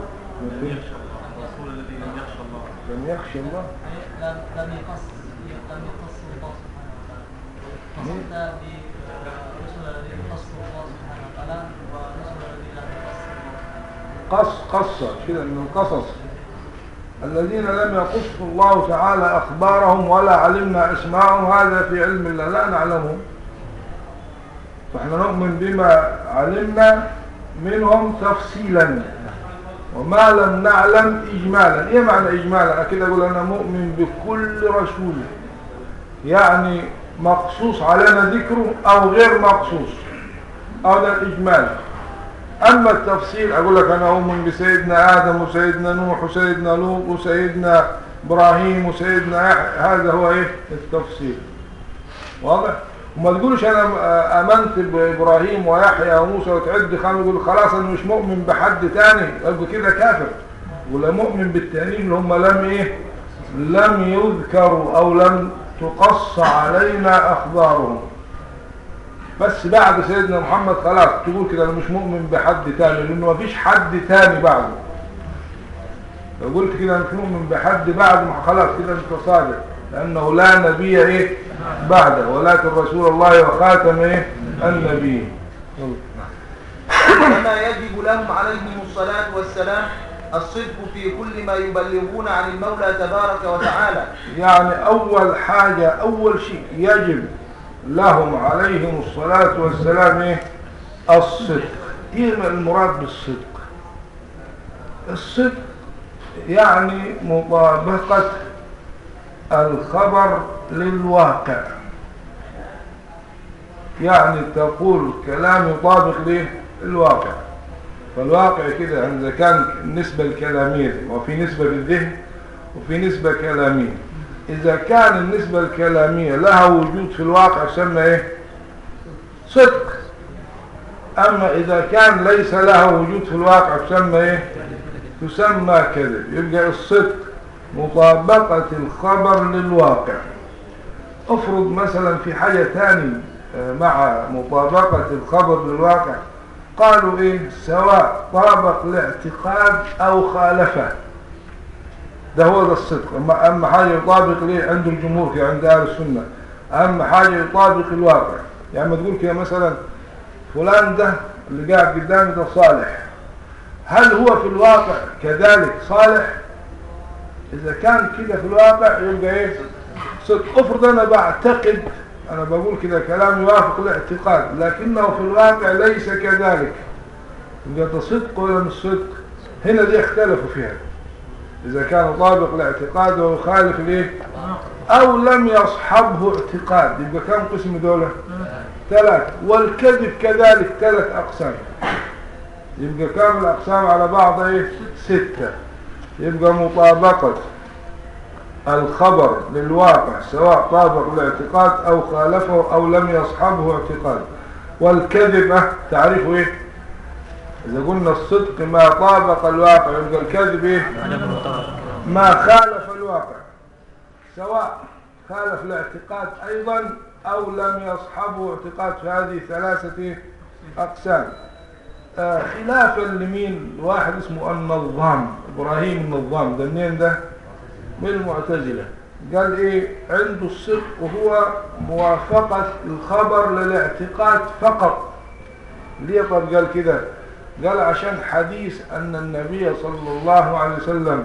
الرسول الذي لم يخشى الله لم يخشى الله لم لم يقص لم يخص الله سبحانه وتعالى قصدت برسل الذين خص الله سبحانه وتعالى ورسل الذين لم يخص الله قص قصة كده من القصص الذين لم يقص الله تعالى أخبارهم ولا علمنا اسمائهم هذا في علم الله لا نعلمهم فاحنا نؤمن بما علمنا منهم تفصيلا وما لم نعلم إجمالا إيه معنى إجمالا أكيد أقول أنا مؤمن بكل رسول يعني مقصوص علينا ذكره أو غير مقصوص هذا الإجمال أما التفصيل أقول لك أنا أؤمن بسيدنا آدم وسيدنا نوح وسيدنا لوط وسيدنا إبراهيم وسيدنا يحيى هذا هو إيه التفصيل واضح وما تقولش أنا آمنت بإبراهيم ويحيى وموسى وتعد خمس يقول خلاص أنا مش مؤمن بحد تاني يبقى كده كافر ولا مؤمن بالتانيين اللي هم لم إيه لم يذكروا أو لم تقص علينا أخبارهم بس بعد سيدنا محمد خلاص تقول كده انا مش مؤمن بحد تاني لانه مفيش حد تاني بعده لو قلت كده انا مش مؤمن بحد بعد ما خلاص كده انت صادق لانه لا نبي ايه بعده ولكن رسول الله وخاتم ايه النبي كما يجب لهم عليهم الصلاة والسلام الصدق في كل ما يبلغون عن المولى تبارك وتعالى يعني اول حاجة اول شيء يجب لهم عليهم الصلاة والسلام ايه الصدق ايه المراد بالصدق الصدق يعني مطابقة الخبر للواقع يعني تقول كلام يطابق ليه الواقع فالواقع كده إذا كان النسبة الكلامية وفي نسبة بالذهن وفي نسبة كلامية إذا كان النسبة الكلامية لها وجود في الواقع تسمى إيه صدق أما إذا كان ليس لها وجود في الواقع تسمى إيه تسمى كذب يبقى الصدق مطابقة الخبر للواقع افرض مثلا في حاجة تاني مع مطابقة الخبر للواقع قالوا ايه سواء طابق الاعتقاد او خالفه ده هو ده الصدق اما اهم حاجه يطابق ليه عند الجمهور في عند اهل السنه اهم حاجه يطابق الواقع يعني ما تقول كده مثلا فلان ده اللي قاعد قدامي ده صالح هل هو في الواقع كذلك صالح اذا كان كده في الواقع يبقى ايه صدق افرض انا بعتقد انا بقول كده كلام يوافق الاعتقاد لكنه في الواقع ليس كذلك يبقى ده صدق ولا مش صدق هنا دي اختلفوا فيها اذا كان طابق الاعتقاد ويخالف ليه او لم يصحبه اعتقاد يبقى كم قسم دولة ثلاث والكذب كذلك ثلاث اقسام يبقى كم الاقسام على بعض ايه ستة يبقى مطابقة الخبر للواقع سواء طابق الاعتقاد او خالفه او لم يصحبه اعتقاد والكذب تعرفه ايه اذا قلنا الصدق ما طابق الواقع يبقى الكذب ايه ما خالف الواقع سواء خالف الاعتقاد ايضا او لم يصحبه اعتقاد في هذه ثلاثة اقسام آه خلافا لمين واحد اسمه النظام ابراهيم النظام ده منين ده من المعتزلة قال ايه عنده الصدق وهو موافقة الخبر للاعتقاد فقط ليه طب قال كده قال عشان حديث ان النبي صلى الله عليه وسلم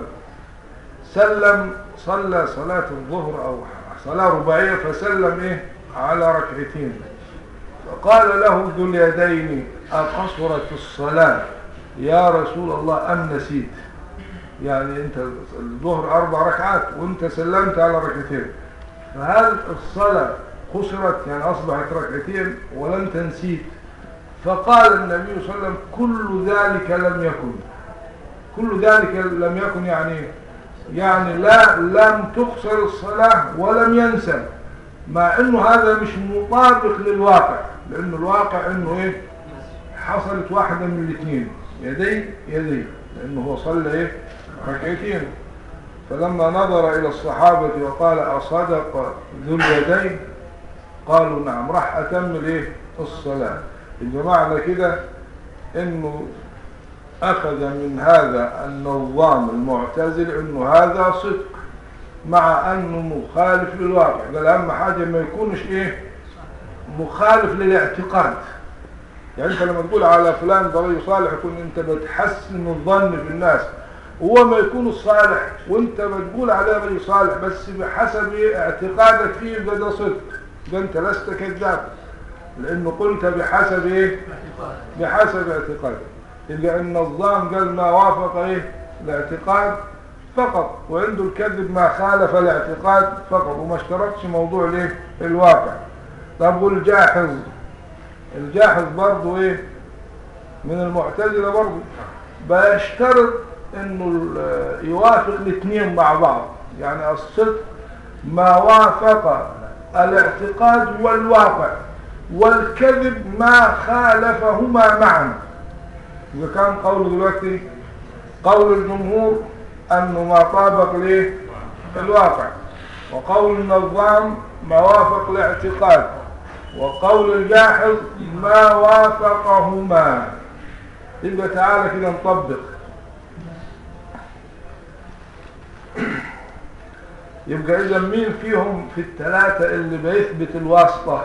سلم صلى صلاة الظهر او صلاة رباعية فسلم ايه على ركعتين فقال له ذو اليدين أقصرت الصلاة يا رسول الله أم نسيت يعني انت الظهر اربع ركعات وانت سلمت على ركعتين فهل الصلاة قصرت يعني اصبحت ركعتين ولا انت نسيت فقال النبي صلى الله عليه وسلم كل ذلك لم يكن كل ذلك لم يكن يعني يعني لا لم تقصر الصلاة ولم ينسى مع انه هذا مش مطابق للواقع لانه الواقع انه ايه حصلت واحدة من الاثنين يدي يدي لانه هو صلى ايه ركعتين فلما نظر إلى الصحابة وقال أصدق ذو اليدين قالوا نعم راح أكمل إيه الصلاة يبقى معنى كده إنه أخذ من هذا النظام المعتزل إنه هذا صدق مع انه مخالف للواقع قال اهم حاجة ما يكونش ايه مخالف للاعتقاد يعني انت لما تقول على فلان ده رجل صالح يكون انت بتحسن الظن في الناس هو ما يكون الصالح وانت بتقول عليه رجل صالح بس بحسب اعتقادك فيه يبقى ده صدق ده انت لست كذاب لانه قلت بحسب ايه بحسب اعتقادك يبقى ان الظان قال ما وافق ايه الاعتقاد فقط وعنده الكذب ما خالف الاعتقاد فقط وما اشتركش موضوع ليه الواقع طب والجاحظ الجاحظ برضه ايه من المعتزلة برضه بيشترط انه ال- يوافق الاثنين مع بعض يعني الصدق ما وافق الاعتقاد والواقع والكذب ما خالفهما معا إذا كان قول دلوقتي قول الجمهور أنه ما طابق ليه الواقع وقول النظام ما وافق الاعتقاد وقول الجاحظ ما وافقهما يبقى تعالى كده نطبق يبقى إذا مين فيهم في الثلاثة اللي بيثبت الواسطة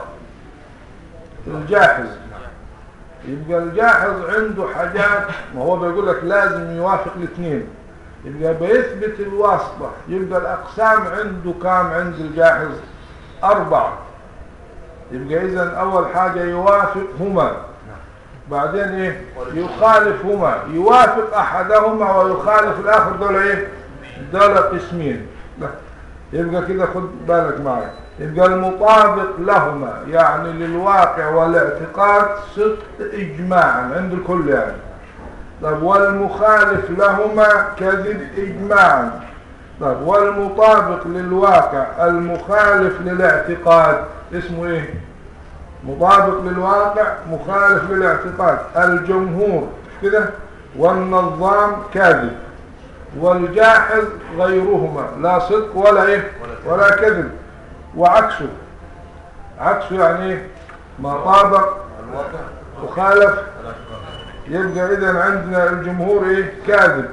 الجاحظ يبقى الجاحظ عنده حاجات ما هو بيقول لك لازم يوافق الاثنين يبقى بيثبت الواسطة يبقى الأقسام عنده كام عند الجاحظ أربعة يبقى إذا أول حاجة يوافقهما بعدين إيه يخالفهما يوافق أحدهما ويخالف الآخر دول إيه دول قسمين لا. يبقى كده خد بالك معي يبقى المطابق لهما يعني للواقع والاعتقاد صدق إجماعا عند الكل يعني طب والمخالف لهما كذب إجماعا طب والمطابق للواقع المخالف للاعتقاد اسمه ايه مطابق للواقع مخالف للاعتقاد الجمهور مش كده والنظام كاذب والجاحظ غيرهما لا صدق ولا ايه ولا كذب وعكسه عكسه يعني ايه ما طابق وخالف يبقى اذا عندنا الجمهور ايه كاذب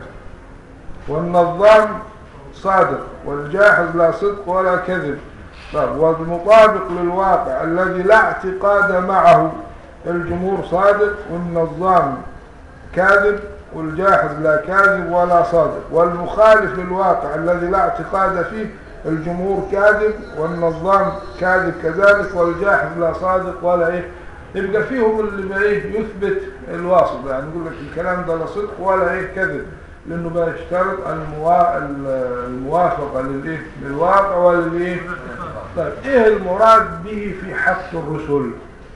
والنظام صادق والجاحظ لا صدق ولا كذب طيب والمطابق للواقع الذي لا اعتقاد معه الجمهور صادق والنظام كاذب والجاحظ لا كاذب ولا صادق والمخالف للواقع الذي لا اعتقاد فيه الجمهور كاذب والنظام كاذب كذلك والجاحظ لا صادق ولا ايه يبقى فيهم اللي بقى ايه يثبت الواسط يعني يقول لك الكلام ده لا صدق ولا ايه كذب لانه بيشترط الموا... الموافقه للايه للواقع وللايه طيب ايه المراد به في حق الرسل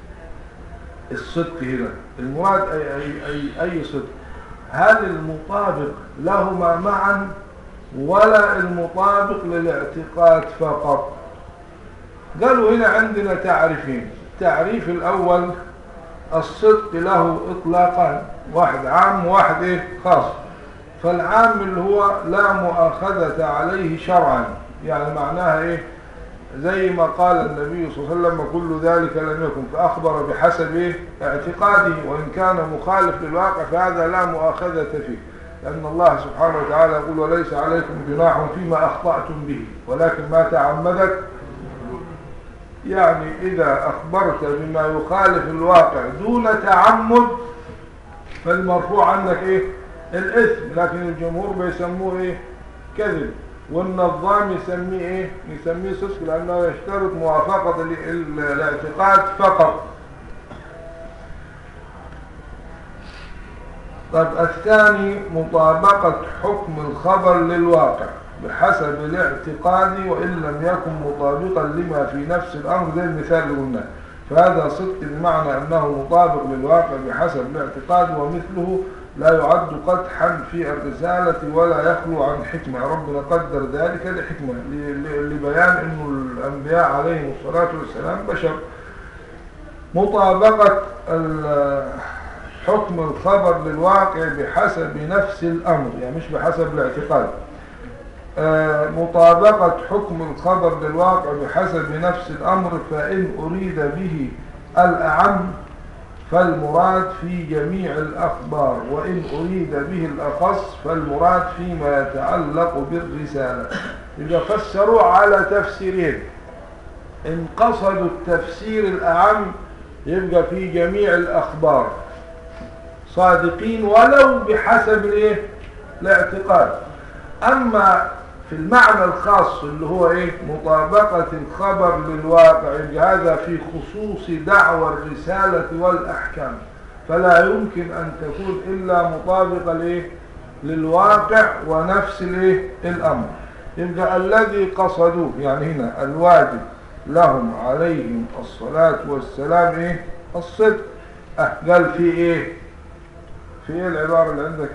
الصدق هنا المراد اي اي اي, أي صدق هل المطابق لهما معا ولا المطابق للاعتقاد فقط قالوا هنا عندنا تعريفين التعريف الاول الصدق له اطلاقان واحد عام وواحد ايه خاص فالعام اللي هو لا مؤاخذة عليه شرعا يعني معناها ايه زي ما قال النبي صلى الله عليه وسلم كل ذلك لم يكن فأخبر بحسب إيه؟ اعتقاده وإن كان مخالف للواقع فهذا لا مؤاخذة فيه لأن الله سبحانه وتعالى يقول وليس عليكم جناح فيما أخطأتم به ولكن ما تعمدت يعني إذا أخبرت بما يخالف الواقع دون تعمد فالمرفوع عنك إيه الإثم لكن الجمهور بيسموه إيه كذب والنظام يسميه إيه يسميه صدق لأنه يشترط موافقة ال- الاعتقاد فقط طب الثاني مطابقة حكم الخبر للواقع بحسب الاعتقاد وإن لم يكن مطابقا لما في نفس الأمر زي المثال اللي قلناه فهذا صدق بمعنى أنه مطابق للواقع بحسب الاعتقاد ومثله لا يعد قدحا في الرسالة ولا يخلو عن حكمة ربنا قدر ذلك لحكمة ل- ل- لبيان أن الأنبياء عليهم الصلاة والسلام بشر مطابقة ال- حكم الخبر للواقع بحسب نفس الأمر يعني مش بحسب الاعتقاد آه، مطابقة حكم الخبر للواقع بحسب نفس الأمر فإن أريد به الأعم فالمراد في جميع الأخبار وإن أريد به الأخص فالمراد فيما يتعلق بالرسالة يبقى فسروه على تفسيرين إن قصدوا التفسير الأعم يبقى في جميع الأخبار صادقين ولو بحسب الايه الاعتقاد أما في المعنى الخاص اللي هو ايه مطابقة الخبر للواقع يبقى هذا في خصوص دعوى الرسالة والأحكام فلا يمكن أن تكون إلا مطابقة لإيه للواقع ونفس الايه الأمر يبقى الذي قصدوه يعني هنا الواجب لهم عليهم الصلاة والسلام ايه الصدق اه قال في ايه في ايه العبارة اللي عندك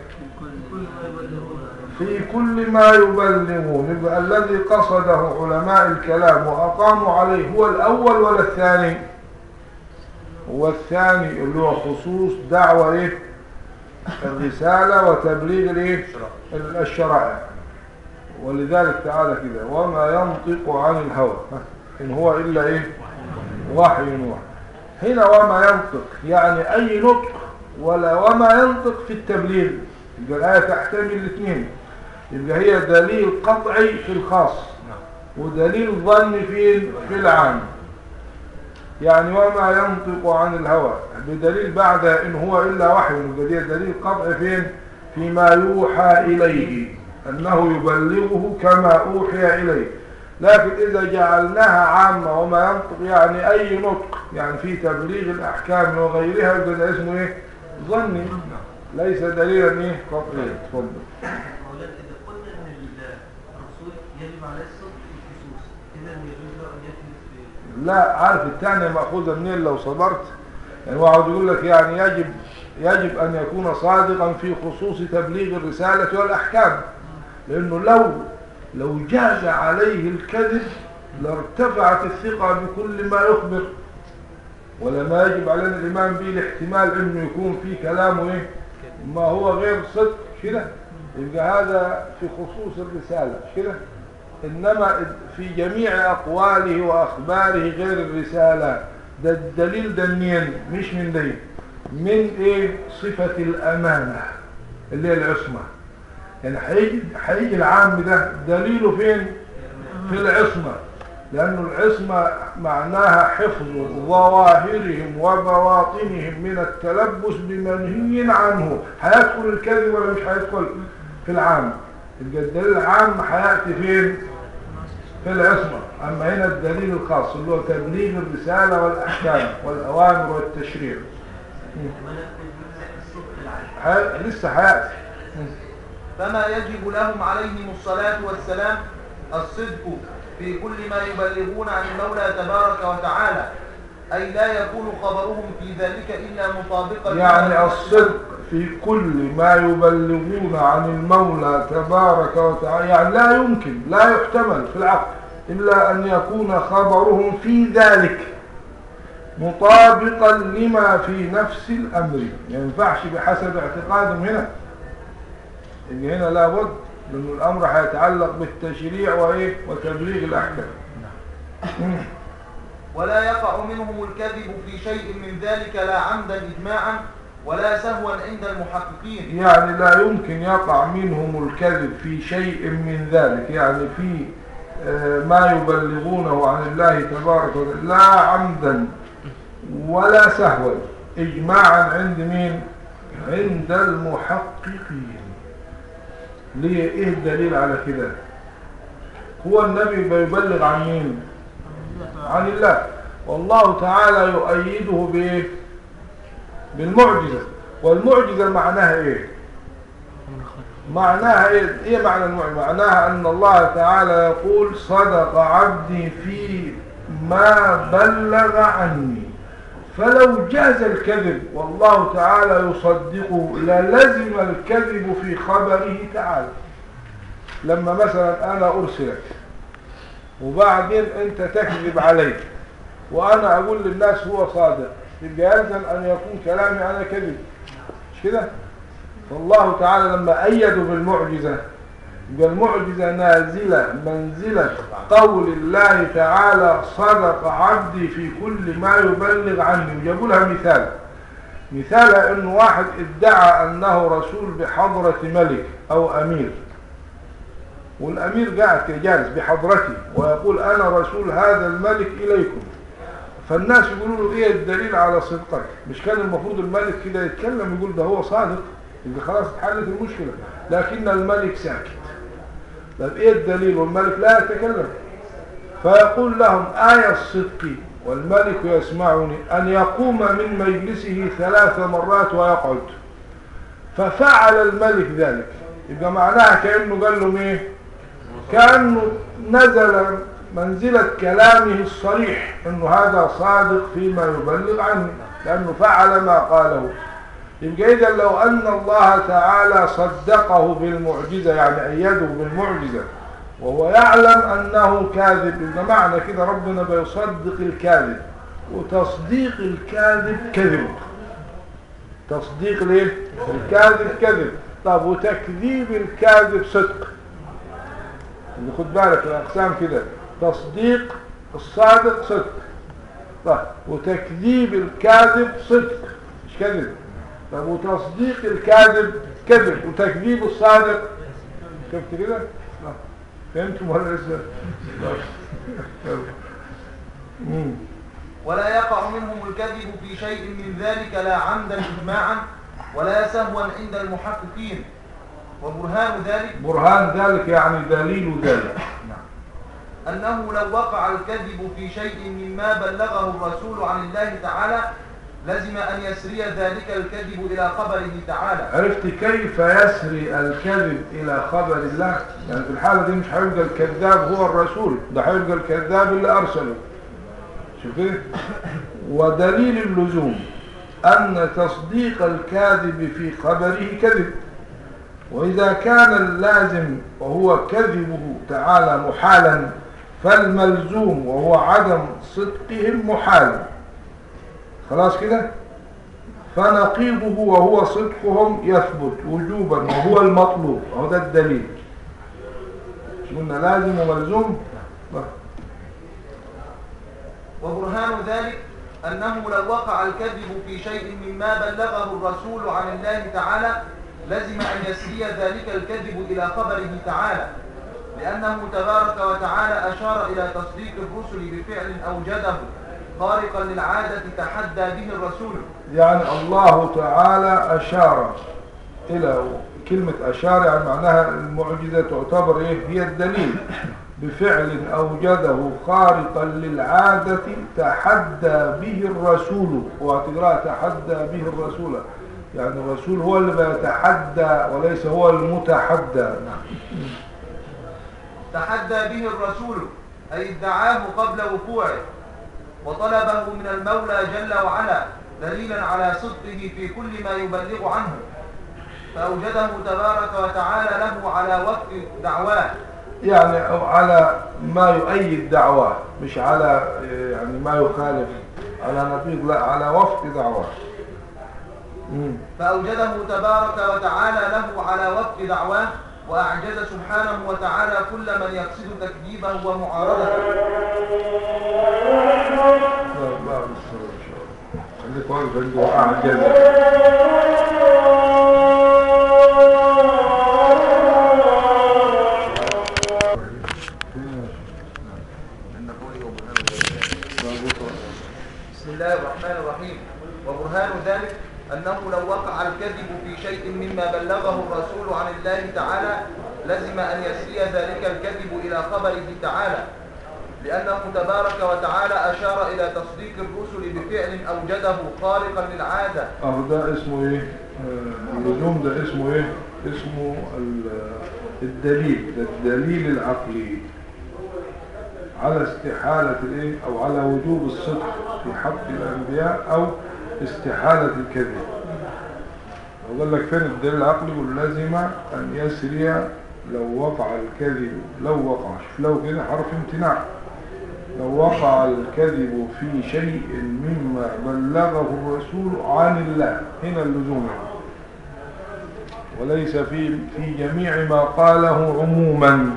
في كل ما يبلغون يبقى الذي قصده علماء الكلام وأقاموا عليه هو الأول ولا الثاني هو الثاني اللي هو خصوص دعوة ايه الرسالة وتبليغ الايه الشرائع ولذلك تعالى كده وما ينطق عن الهوى إن هو إلا إيه وحي يوحى هنا وما ينطق يعني أي نطق ولا وما ينطق في التبليغ يبقى الآية تحتمل الاثنين يبقى هي دليل قطعي في الخاص ودليل ظني في في العام يعني وما ينطق عن الهوى بدليل بعد إن هو إلا وحي يبقى دي دليل قطعي فين فيما يوحى إليه أنه يبلغه كما أوحي إليه لكن إذا جعلناها عامة وما ينطق يعني أي نطق يعني في تبليغ الأحكام وغيرها يبقى ده اسمه إيه ظني ليس دليلا إيه قطعي تفضل مولانا إذا قلنا أن الرسول يجب عليه الصدق في الخصوص إذا يجوز له أن يكذب في لا عارف الثانية مأخوذة منين لو صبرت يعني واحد يقول لك يعني يجب يجب أن يكون صادقا في خصوص تبليغ الرسالة والأحكام لأنه لو لو جاز عليه الكذب لارتفعت الثقة بكل ما يخبر ولما يجب علينا الإيمان به الاحتمال أنه يكون في كلامه إيه؟ ما هو غير صدق كده يبقى هذا في خصوص الرسالة كده إنما في جميع أقواله وأخباره غير الرسالة ده الدليل ده منين مش من دين من إيه صفة الأمانة اللي هي العصمة يعني هيجي هيجي العام ده دليله فين في العصمة لأنه العصمة معناها حفظ ظواهرهم وبواطنهم من التلبس بمنهي عنه هيدخل الكذب ولا مش هيدخل في العام يبقى الدليل العام هيأتي فين في العصمة أما هنا الدليل الخاص اللي هو تبليغ الرسالة والأحكام والأوامر والتشريع ح- لسه هيأتي فما يجب لهم عليهم الصلاة والسلام الصدق في كل ما يبلغون عن المولى تبارك وتعالى أي لا يكون خبرهم في ذلك إلا مطابقا لما يعني يحدث الصدق في كل ما يبلغون عن المولى تبارك وتعالى يعني لا يمكن لا يحتمل في العقل إلا أن يكون خبرهم في ذلك مطابقا لما في نفس الأمر ما ينفعش بحسب اعتقادهم هنا إن هنا لابد لأن الأمر هيتعلق بالتشريع وإيه وتبليغ الأحكام ولا يقع منهم الكذب في شيء من ذلك لا عمدا إجماعا ولا سهوا عند المحققين يعني لا يمكن يقع منهم الكذب في شيء من ذلك يعني في آه، ما يبلغونه عن الله تبارك وتعالى لا عمدا ولا سهوا إجماعا عند مين عند المحققين ليه ايه الدليل على كده هو النبي بيبلغ عن مين عن الله والله تعالى يؤيده بايه بالمعجزة والمعجزة معناها ايه معناها ايه ايه معنى المعجزة معناها ان الله تعالى يقول صدق عبدي في ما بلغ عني فلو جاز الكذب والله تعالى يصدقه للزم الكذب في خبره تعالى لما مثلا انا ارسلك وبعدين انت تكذب علي وانا اقول للناس هو صادق يبقى يلزم ان يكون كلامي انا كذب مش كده فالله تعالى لما ايدوا بالمعجزه يبقى المعجزه نازله منزله قول الله تعالى صدق عبدي في كل ما يبلغ عني جابوا لها مثال مثالها انه واحد ادعى انه رسول بحضره ملك او امير والأمير قاعد كده جالس بحضرته ويقول أنا رسول هذا الملك إليكم فالناس يقولوا له إيه الدليل على صدقك مش كان المفروض الملك كده يتكلم يقول ده هو صادق يبقى خلاص اتحلت المشكلة لكن الملك ساكت طب إيه الدليل والملك لا يتكلم فيقول لهم آية الصدق والملك يسمعني أن يقوم من مجلسه ثلاث مرات ويقعد ففعل الملك ذلك يبقى معناها كأنه قال لهم إيه كأنه نزل منزلة كلامه الصريح أنه هذا صادق فيما يبلغ عنه لأنه فعل ما قاله يبقى إذا لو أن الله تعالى صدقه بالمعجزة يعني أيده بالمعجزة وهو يعلم أنه كاذب يبقى معنى كده ربنا بيصدق الكاذب وتصديق الكاذب كذب تصديق ليه الكاذب كذب طب وتكذيب الكاذب صدق اللي خد بالك الأقسام كده تصديق الصادق صدق طب وتكذيب الكاذب صدق مش كذب طب وتصديق الكاذب كذب وتكذيب الصادق شفت كده لا. فهمتم ولا لسه لا. مم. ولا يقع منهم الكذب في شيء من ذلك لا عمدا إجماعا ولا سهوا عند المحققين وبرهان ذلك برهان ذلك يعني دليل ذلك أنه لو وقع الكذب في شيء مما بلغه الرسول عن الله تعالى لزم أن يسري ذلك الكذب إلى خبره تعالى عرفت كيف يسري الكذب إلى خبر الله يعني في الحالة دي مش هيبقى الكذاب هو الرسول ده هيبقى الكذاب اللي أرسله شوف كده ودليل اللزوم أن تصديق الكاذب في خبره كذب وإذا كان اللازم وهو كذبه تعالى محالا فالملزوم وهو عدم صدقهم محال خلاص كده فنقيضه وهو صدقهم يثبت وجوبا وهو المطلوب وهو ده الدليل مش قلنا لازم وملزوم وبرهان ذلك أنه لو وقع الكذب في شيء مما بلغه الرسول عن الله تعالى لزم أن يسري ذلك الكذب إلى خبره تعالى لأنه تبارك وتعالى أشار إلى تصديق الرسل بفعل أوجده خارقا للعادة تحدى به الرسول يعني الله تعالى أشار إلى كلمة أشار يعني معناها المعجزة تعتبر إيه هي الدليل بفعل أوجده خارقا للعادة تحدى به الرسول وهتقرأ تحدى به الرسول يعني الرسول هو اللي بيتحدى وليس هو المتحدى تحدى به الرسول أي ادعاه قبل وقوعه وطلبه من المولى جل وعلا دليلا على صدقه في كل ما يبلغ عنه فأوجده تبارك وتعالى له على وقت دعواه يعني أو على ما يؤيد دعواه مش على يعني ما يخالف على نقيض لا على وفق دعواه مم. فأوجده تبارك وتعالى له على وفق دعواه وأعجز سبحانه وتعالى كل من يقصد تكذيبه ومعارضته لا لا بس إن شاء الله. خليك واقف عنده أعجز بسم الله الرحمن الرحيم وبرهان ذلك أنه لو وقع الكذب في شيء مما بلغه الرسول عن الله تعالى لزم أن يسري ذلك الكذب إلى خبره تعالى لأنه تبارك وتعالى أشار إلى تصديق الرسل بفعل أوجده خارقا للعادة أهو ده اسمه إيه آه، اللزوم ده اسمه إيه اسمه ال- الدليل ده الدليل العقلي على استحالة الإيه أو على وجوب الصدق في حق الأنبياء أو استحالة الكذب وقال لك فين الدليل العقلي يقول لازم أن يسري لو وقع الكذب لو وقع شوف لو كده حرف امتناع لو وقع الكذب في شيء مما بلغه الرسول عن الله هنا اللزوم وليس في في جميع ما قاله عموما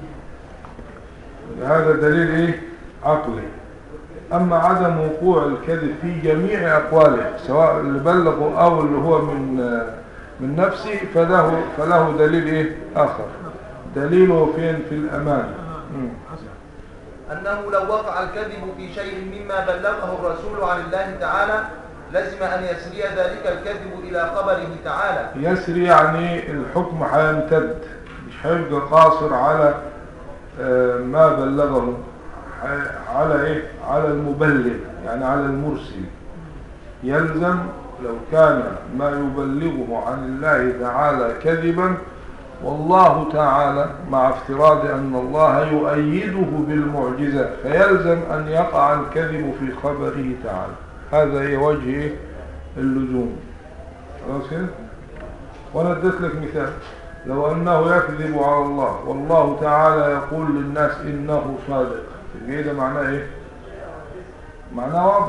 هذا دليل ايه عقلي اما عدم وقوع الكذب في جميع اقواله سواء اللي بلغه او اللي هو من من نفسه فله فله دليل ايه اخر دليله فين في الأمان مم. أنه لو وقع الكذب في شيء مما بلغه الرسول عن الله تعالى لزم أن يسري ذلك الكذب إلى خبره تعالى يسري يعني الحكم هيمتد مش هيبقى قاصر على آه، ما بلغه ح- على ايه على المبلغ يعني على المرسل يلزم لو كان ما يبلغه عن الله تعالى كذبا والله تعالى مع افتراض أن الله يؤيده بالمعجزة فيلزم أن يقع الكذب في خبره تعالى هذا هي وجه إيه؟ اللزوم خلاص كده وانا اديت لك مثال لو انه يكذب على الله والله تعالى يقول للناس انه صادق يبقى ده معناه ايه معناه واضح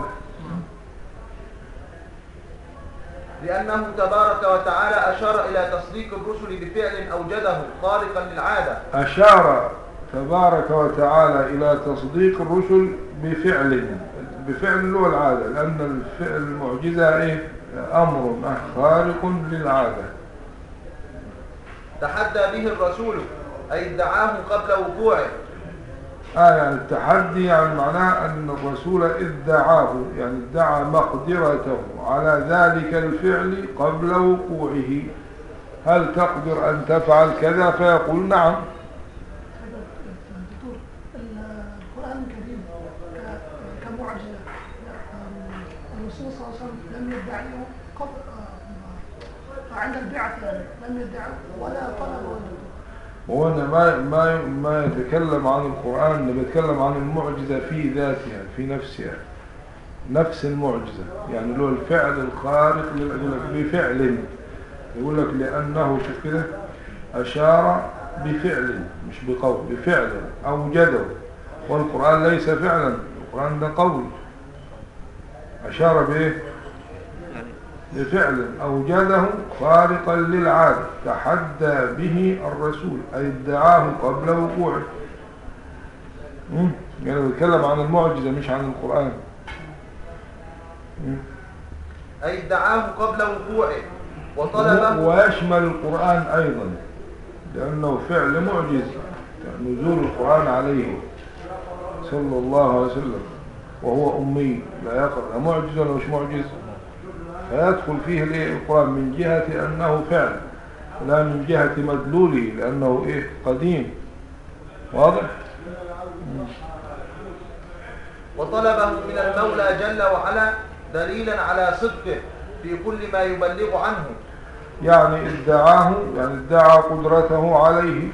لأنه تبارك وتعالى أشار إلى تصديق الرسل بفعل أوجده خارقا للعادة اشار تبارك وتعالى الى تصديق الرسل بفعل بفعل اللي هو العاده لان الفعل المعجزه ايه امر خارق للعاده تحدى به الرسول أي ادعاه قبل وقوعه آه يعني التحدي يعني معناه أن الرسول ادعاه يعني ادعى مقدرته على ذلك الفعل قبل وقوعه هل تقدر أن تفعل كذا فيقول نعم دكتور القرآن الكريم ك- كمعجزة الرسول صلى الله عليه وسلم لم يدعيه قبل آه، عند البعث يعني لم يدعه ولا طلبه وهنا ما ما ما يتكلم عن القرآن بيتكلم عن المعجزة في ذاتها في نفسها نفس المعجزة يعني له الفعل الخارق للأدلة بفعل يقول لك لأنه شوف كده أشار بفعل مش بقول بفعل أوجده والقرآن ليس فعلا القرآن ده قول أشار بإيه بفعل أوجده خارقا للعادة تحدى به الرسول أي ادعاه قبل وقوعه مم. يعني بيتكلم عن المعجزة مش عن القرآن مم. أي ادعاه قبل وقوعه وطلبه ويشمل القرآن أيضا لأنه فعل معجز نزول القرآن عليه صلى الله عليه وسلم وهو أمي لا يقرأ معجز ولا مش معجز فيدخل فيه الإيه؟ القرآن من جهة أنه فعل لا من جهة مدلوله لأنه إيه قديم واضح وطلبه من المولى جل وعلا دليلا على صدقه في كل ما يبلغ عنه يعني ادعاه يعني ادعى قدرته عليه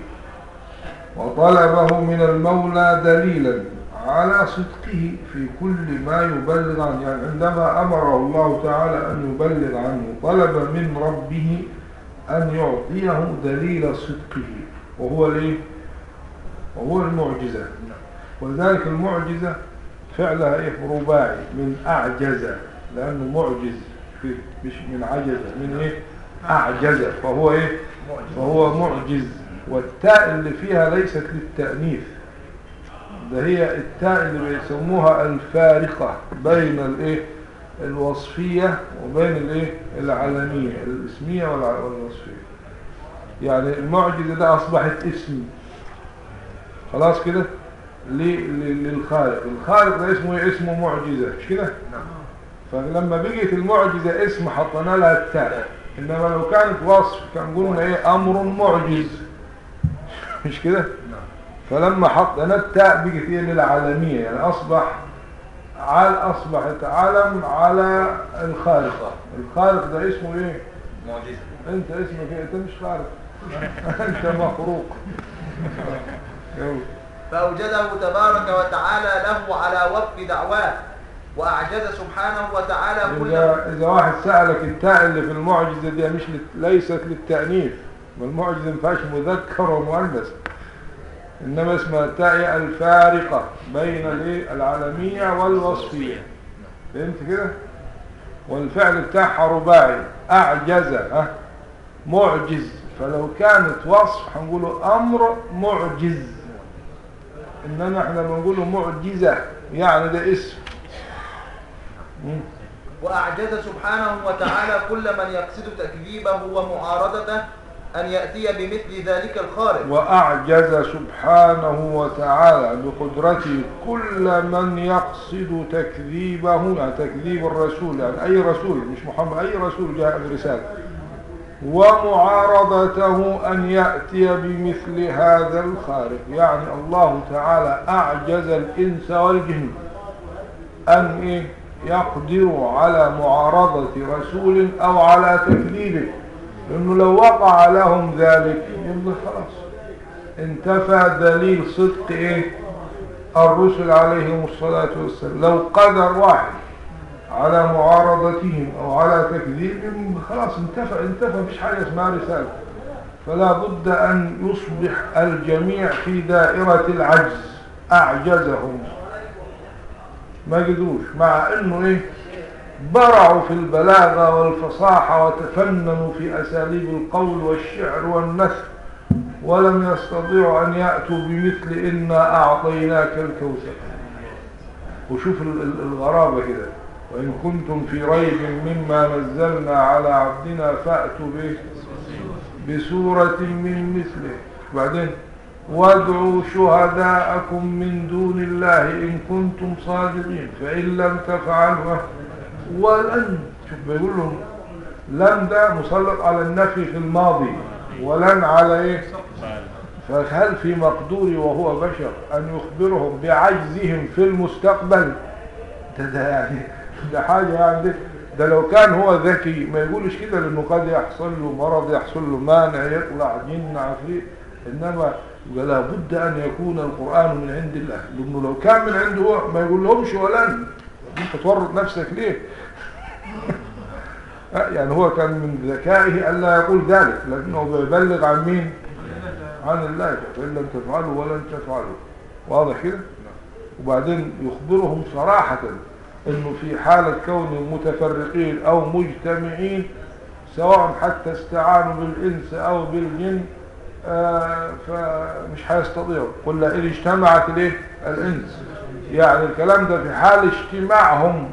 وطلبه من المولى دليلا على صدقه في كل ما يبلغ عنه يعني عندما أمره الله تعالى أن يبلغ عنه طلب من ربه أن يعطيه دليل صدقه وهو الايه وهو المعجزة ولذلك المعجزة فعلها ايه رباعي من أعجز لأنه معجز في- مش من عجز من ايه أعجز فهو ايه فهو معجز والتاء اللي فيها ليست للتأنيث ده هي التاء اللي بيسموها الفارقة بين الايه الوصفية وبين الايه العلمية الاسمية والع- والوصفية يعني المعجزة ده أصبحت اسم خلاص كده ل- ل- للخالق الخالق ده اسمه ايه اسمه معجزة مش كده فلما بقيت المعجزة اسم حطينا لها التاء انما لو كانت وصف كان قلنا ايه امر معجز مش كده فلما حطينا التاء بقت ايه للعالمية يعني اصبح عال اصبحت علم على الخالق الخالق ده اسمه ايه معجزة انت اسمك ايه انت مش خالق انت مخروق يلا. فأوجده تبارك وتعالى له على وفق دعواه وأعجز سبحانه وتعالى كل إذا, إذا واحد سألك التاء اللي في المعجزة دي مش لت... ليست للتأنيث والمعجزة ما فيهاش مذكر ومؤنث إنما اسمها التاء الفارقة بين الإيه؟ العالمية والوصفية فهمت كده؟ والفعل بتاعها رباعي أعجز ها معجز فلو كانت وصف هنقوله أمر معجز إنما احنا بنقوله معجزة يعني ده اسم مم. وأعجز سبحانه وتعالى كل من يقصد تكذيبه ومعارضته أن يأتي بمثل ذلك الخارق وأعجز سبحانه وتعالى بقدرته كل من يقصد تكذيبه يعني تكذيب الرسول يعني أي رسول مش محمد أي رسول جاء برسالة ومعارضته أن يأتي بمثل هذا الخارق يعني الله تعالى أعجز الإنس والجن أن إيه يقدروا على معارضة رسول أو على تكذيبه لأنه لو وقع لهم ذلك يبقى خلاص انتفى دليل صدق إيه الرسل عليهم الصلاة والسلام لو قدر واحد على معارضتهم أو على تكذيبهم خلاص انتفى انتفى مفيش حاجة اسمها رسالة فلا بد أن يصبح الجميع في دائرة العجز أعجزهم ما قدروش مع انه ايه برعوا في البلاغة والفصاحة وتفننوا في اساليب القول والشعر والنثر ولم يستطيعوا ان يأتوا بمثل انا اعطيناك الكوثر وشوف ال- ال- الغرابة كده وان كنتم في ريب مما نزلنا على عبدنا فأتوا به بسورة من مثله بعدين وادعوا شهداءكم من دون الله إن كنتم صادقين فإن لم تفعلوا ولن شوف بيقول لهم لم ده مسلط على النفي في الماضي ولن على ايه فهل في مقدوري وهو بشر أن يخبرهم بعجزهم في المستقبل ده, ده يعني ده حاجة يعني ده, ده لو كان هو ذكي ما يقولش كده لأنه قد يحصل له مرض يحصل له مانع يطلع جن عفريت إنما يبقى لابد أن يكون القرآن من عند الله لأنه لو كان من عنده هو ما يقول لهمش ولن انت تورط نفسك ليه يعني هو كان من ذكائه ألا يقول ذلك لكنه بيبلغ عن مين عن الله فإن لم تفعلوا ولن تفعلوا واضح كده وبعدين يخبرهم صراحة انه في حالة كونهم متفرقين او مجتمعين سواء حتى استعانوا بالانس او بالجن آه فمش هيستطيعوا قل إن اجتمعت ليه الانس يعني الكلام ده في حال اجتماعهم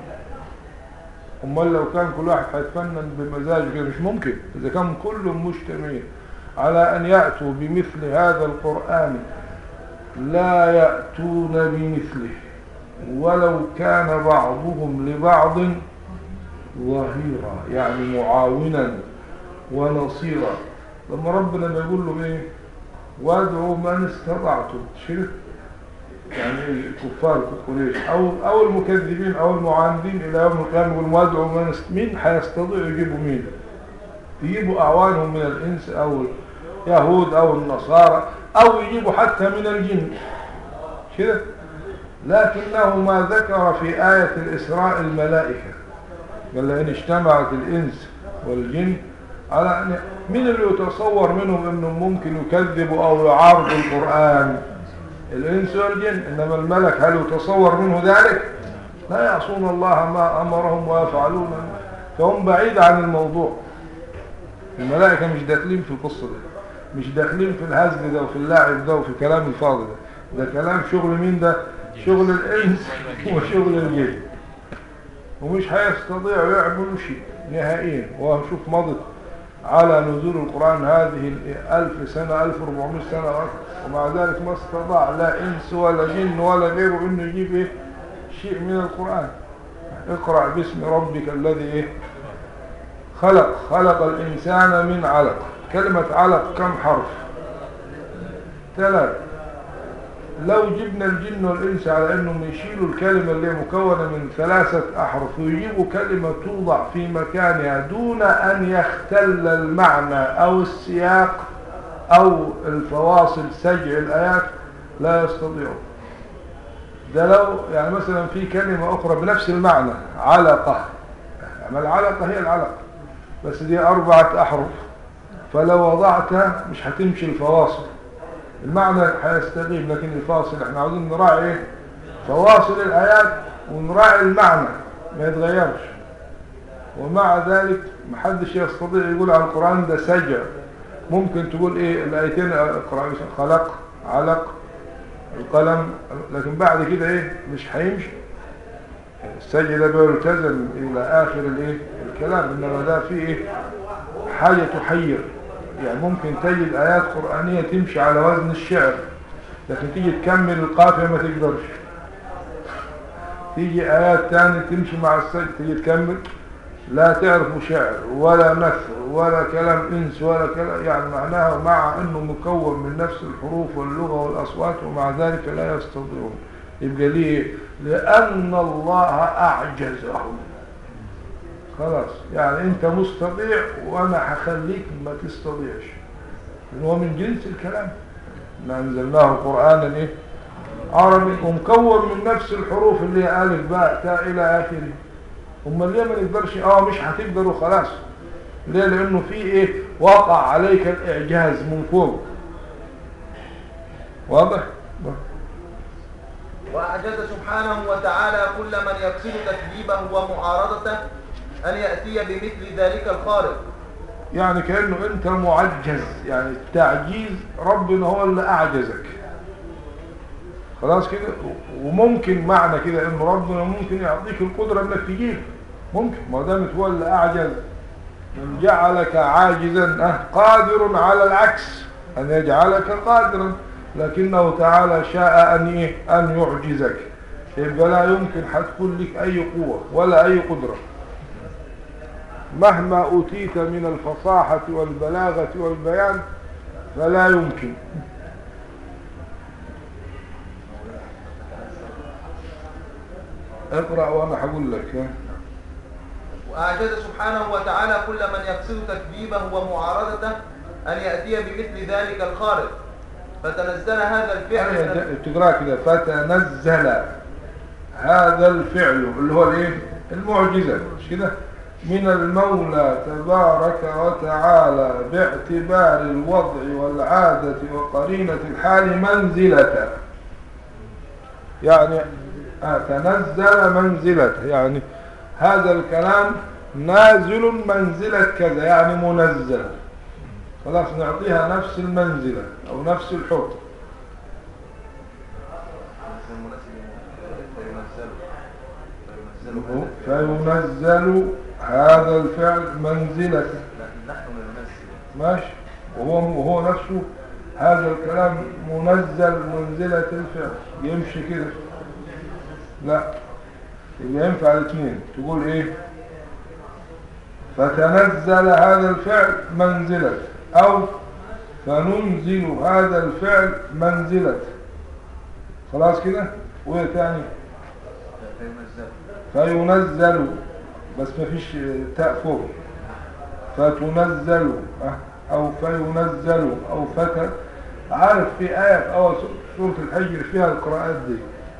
امال لو كان كل واحد هيتفنن بمزاجه كده مش ممكن اذا كان كلهم مجتمعين على ان ياتوا بمثل هذا القران لا ياتون بمثله ولو كان بعضهم لبعض ظهيرا يعني معاونا ونصيرا لما ربنا بيقول له ايه وادعوا من استطعتم شرك يعني الكفار قريش او او المكذبين او المعاندين الى يوم القيامه يقول وادعوا من است... مين هيستطيعوا يجيبوا مين يجيبوا اعوانهم من الانس او اليهود او النصارى او يجيبوا حتى من الجن كده لكنه ما ذكر في آية الإسراء الملائكة قال لئن اجتمعت الإنس والجن على أن من اللي يتصور منهم أنهم ممكن يكذبوا أو يعارضوا القرآن الإنس والجن إنما الملك هل يتصور منه ذلك لا يعصون الله ما أمرهم ويفعلون فهم بعيد عن الموضوع الملائكة مش داخلين في القصة دي مش داخلين في الهزل ده وفي اللعب ده وفي الكلام الفاضي ده ده كلام شغل مين ده شغل الإنس وشغل الجن ومش هيستطيعوا يعملوا شيء نهائيا وشوف مضت على نزول القرآن هذه الألف سنة ألف وربعمائة سنة أكثر ومع ذلك ما استطاع لا إنس ولا جن ولا غيره إنه يجيب إيه شيء من القرآن اقرأ باسم ربك الذي إيه خلق خلق الإنسان من علق كلمة علق كم حرف ثلاث لو جبنا الجن والإنس على أنهم يشيلوا الكلمة اللي مكونة من ثلاثة أحرف ويجيبوا كلمة توضع في مكانها دون أن يختل المعنى أو السياق أو الفواصل سجع الآيات لا يستطيعون ده لو يعني مثلا في كلمة أخرى بنفس المعنى علقة يعني العلقة هي العلقة بس دي أربعة أحرف فلو وضعتها مش هتمشي الفواصل المعنى هيستقيم لكن الفاصل احنا عاوزين نراعي ايه فواصل الآيات ونراعي المعنى ما يتغيرش ومع ذلك محدش يستطيع يقول على القرآن ده سجع ممكن تقول ايه الآيتين اقرأ خلق علق القلم لكن بعد كده ايه مش هيمشي السجع ده بيلتزم الى اخر الايه الكلام انما ده فيه ايه حاجة تحير يعني ممكن تجد آيات قرآنية تمشي على وزن الشعر لكن تيجي تكمل القافية ما تقدرش تيجي آيات تانية تمشي مع السجد تيجي تكمل لا تعرف شعر ولا نثر ولا كلام إنس ولا كلام يعني معناها مع أنه مكون من نفس الحروف واللغة والأصوات ومع ذلك لا يستطيعون يبقى ليه لأن الله أعجزهم خلاص يعني أنت مستطيع وأنا هخليك ما تستطيعش لأنه هو من جنس الكلام إن أنزلناه قرآنا إيه عربي ومكون من نفس الحروف اللي هي ألف باء تاء إلى آخره امال ليه ما نقدرش اه مش هتقدروا خلاص ليه لانه في ايه وقع عليك الاعجاز من فوق واضح وأعجز سبحانه وتعالى كل من يقصد تكذيبه ومعارضته أن يأتي بمثل ذلك الخارق يعني كأنه انت معجز يعني التعجيز ربنا هو اللي اعجزك خلاص كده وممكن معنى كده ان ربنا ممكن يعطيك القدرة انك تجيب ممكن ما دامت هو اللي اعجز من جعلك عاجزا أه قادر على العكس ان يجعلك قادرا لكنه تعالى شاء ان ايه ان يعجزك يبقى لا يمكن هتكون لك اي قوة ولا اي قدرة مهما اوتيت من الفصاحة والبلاغة والبيان فلا يمكن اقرأ وانا هقول لك ها وأعجز سبحانه وتعالى كل من يقصد تكذيبه ومعارضته أن يأتي بمثل ذلك الخارق فتنزل هذا الفعل من يعني تقرأ كده فتنزل هذا الفعل اللي هو الايه المعجزة مش كده من المولى تبارك وتعالى باعتبار الوضع والعادة وقرينة الحال منزلة يعني آه تنزل منزلة يعني هذا الكلام نازل منزلة كذا يعني منزل خلاص نعطيها نفس المنزلة أو نفس الحكم فينزل هذا الفعل منزلة ماشي وهو وهو نفسه هذا الكلام منزل منزلة الفعل يمشي كده لا يبقى ينفع الاثنين تقول ايه فتنزل هذا الفعل منزلة او فننزل هذا الفعل منزلة خلاص كده وايه تاني فينزل بس ما فيش تاء فوق فتنزل او فينزل او فت عارف في آية في أول سورة الحجر فيها القراءات دي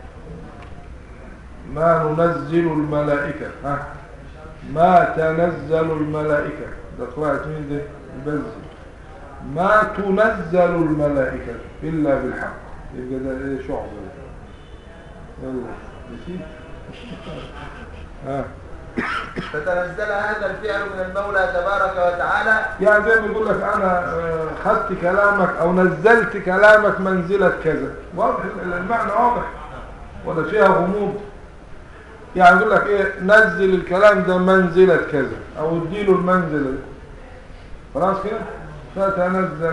ما ننزل الملائكة ها ما تنزل الملائكة ده قراءة مين ده البزي ما تنزل الملائكة إلا بالحق يبقى ده ايه شعب يلا نسيت ها فتنزل هذا الفعل من المولى تبارك وتعالى يعني زي ما بيقول لك انا آه، خدت كلامك او نزلت كلامك منزلة كذا واضح المعنى واضح ولا فيها غموض يعني يقول لك ايه نزل الكلام ده منزلة كذا او اديله المنزلة دي. خلاص كده فتنزل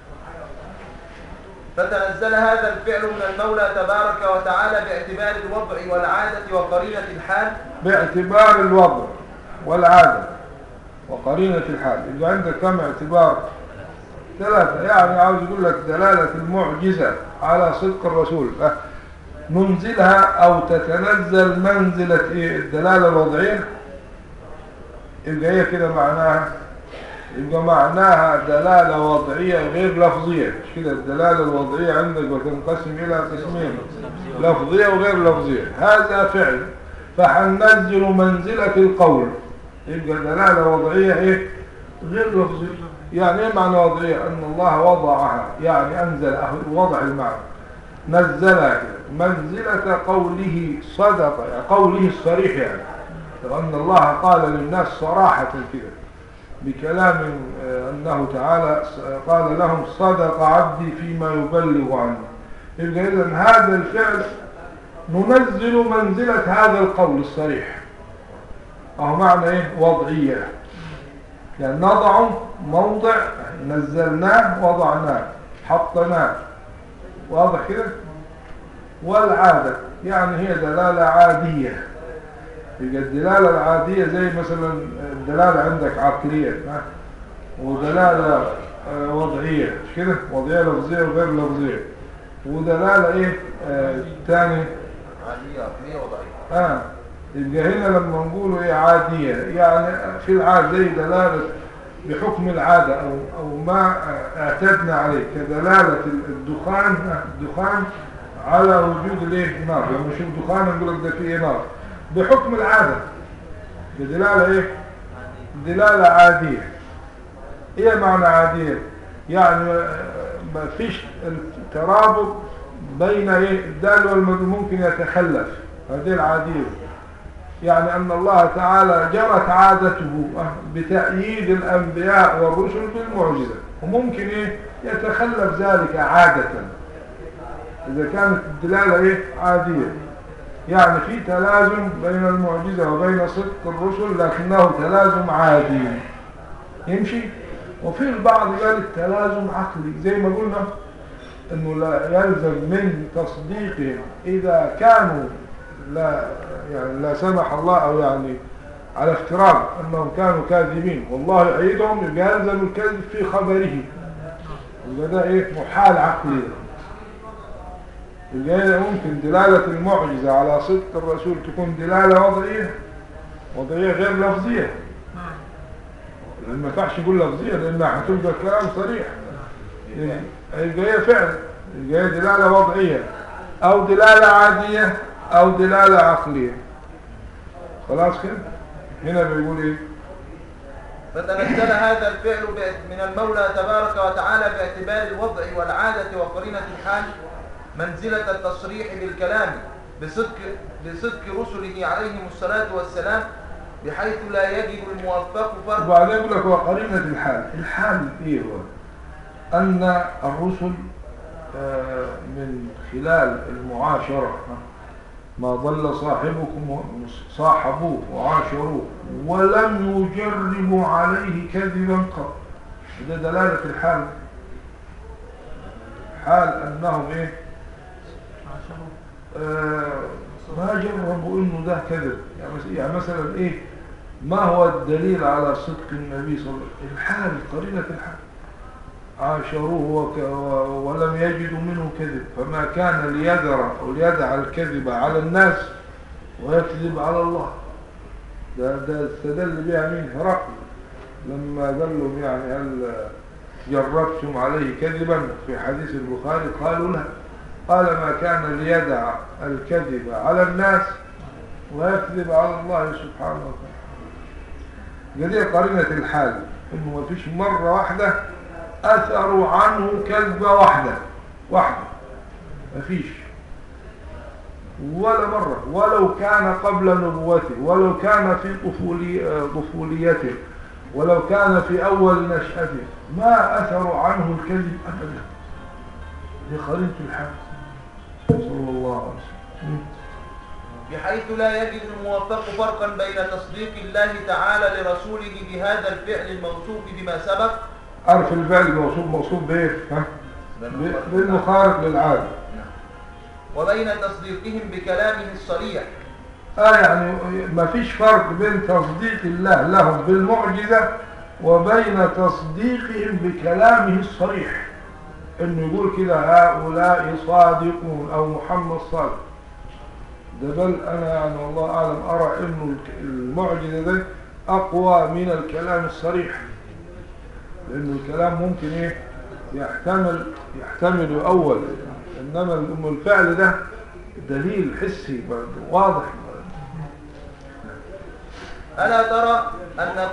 فتنزل هذا الفعل من المولى تبارك وتعالى باعتبار الوضع والعادة وقرينة الحال باعتبار الوضع والعادة وقرينة الحال يبقى عندك كم اعتبار ثلاثة يعني عاوز يقول لك دلالة المعجزة على صدق الرسول أه. ننزلها أو تتنزل منزلة إيه الدلالة الوضعية يبقى هي كده معناها يبقى معناها دلالة وضعية غير لفظية مش كده الدلالة الوضعية عندك بتنقسم إلى قسمين لفظية وغير لفظية هذا فعل فحننزل منزلة القول يبقى دلالة وضعية إيه غير لفظية يعني إيه معنى وضعية أن الله وضعها يعني أنزل وضع المعنى نزلها كده منزلة قوله صدق يعني قوله الصريح يعني لأن الله قال للناس صراحة كده بكلام آه، أنه تعالى س- قال لهم صدق عبدي فيما يبلغ عنه يبقى إذا هذا الفعل ننزل منزلة هذا القول الصريح أهو معنى إيه وضعية يعني نضع موضع نزلناه وضعناه حطناه واضح كده والعادة يعني هي دلالة عادية يبقى الدلالة العادية زي مثلا الدلالة عندك عقلية ها؟ ودلالة آه، وضعية مش كده وضعية لفظية وغير لفظية ودلالة ايه آه تاني عادية عقلية وضعية اه يبقى هنا لما نقول ايه عادية يعني في العادة زي دلالة بحكم العادة او او ما اعتدنا عليه كدلالة الدخان الدخان على وجود الايه نار لما نشوف دخان نقول لك ده فيه نار بحكم العادة بدلالة ايه دلالة عادية ايه معنى عادية يعني ما فيش الترابط بين ايه الدال والمدلول ممكن يتخلف هذه العادية يعني أن الله تعالى جرت عادته بتأييد الأنبياء والرسل بالمعجزة وممكن إيه يتخلف ذلك عادة إذا كانت الدلالة إيه عادية يعني في تلازم بين المعجزة وبين صدق الرسل لكنه تلازم عادي يمشي وفي البعض قال التلازم عقلي زي ما قلنا انه لا يلزم من تصديقهم اذا كانوا لا يعني لا سمح الله او يعني على افتراض انهم كانوا كاذبين والله يعيدهم يبقى يلزم الكذب في خبره يبقى ده ايه محال عقلي يبقى ممكن دلالة المعجزة على صدق الرسول تكون دلالة وضعية وضعية غير لفظية لأن ما ينفعش نقول لفظية لأنها هتبقى كلام صريح يبقى هي فعل يبقى هي دلالة وضعية أو دلالة عادية أو دلالة عقلية خلاص كده هنا بيقول إيه فتنزل هذا الفعل بإ- من المولى تبارك وتعالى باعتبار الوضع والعادة وقرينة الحال منزلة التصريح بالكلام بصدق, بصدق رسله عليهم الصلاة والسلام بحيث لا يجب الموفق فرق وبعدين يقول لك وقرينة الحال الحال إيه هو أن الرسل آه، من خلال المعاشرة ما ضل صاحبكم صاحبوه وعاشروه ولم يجربوا عليه كذبا قط ده دلالة الحال حال أنهم إيه آه، ما جربوا إنه ده كذب يعني مس- يعني مثلا إيه ما هو الدليل على صدق النبي صلى الله عليه وسلم الحال قرينة الحال عاشروه وك و- ولم يجدوا منه كذب فما كان ليذر أو ليدع الكذب على الناس ويكذب على الله ده, ده استدل بها مين هرقل لما قال لهم يعني هل جربتم عليه كذبا في حديث البخاري قالوا لا قال ما كان ليدع الكذب على الناس ويكذب على الله سبحانه وتعالى جدير قرينة الحال انه ما فيش مرة واحدة اثروا عنه كذبة واحدة واحدة ما فيش ولا مرة ولو كان قبل نبوته ولو كان في طفولي آه، طفوليته ولو كان في أول نشأته ما أثروا عنه الكذب أبدا لقرينة الحال صلى الله عليه وسلم بحيث لا يجد الموفق فرقا بين تصديق الله تعالى لرسوله بهذا الفعل الموصوف بما سبق عارف الفعل موصوف موصوف بايه ها ب- بالمخارق للعادة وبين تصديقهم بكلامه الصريح اه يعني ما فيش فرق بين تصديق الله لهم بالمعجزة وبين تصديقهم بكلامه الصريح انه يقول كده هؤلاء صادقون او محمد صادق ده بل انا يعني والله اعلم ارى انه الك- المعجزة ده اقوى من الكلام الصريح لانه الكلام ممكن ايه يحتمل يحتمل يؤول انما الم- الفعل ده دليل حسي برضه واضح ألا ترى أن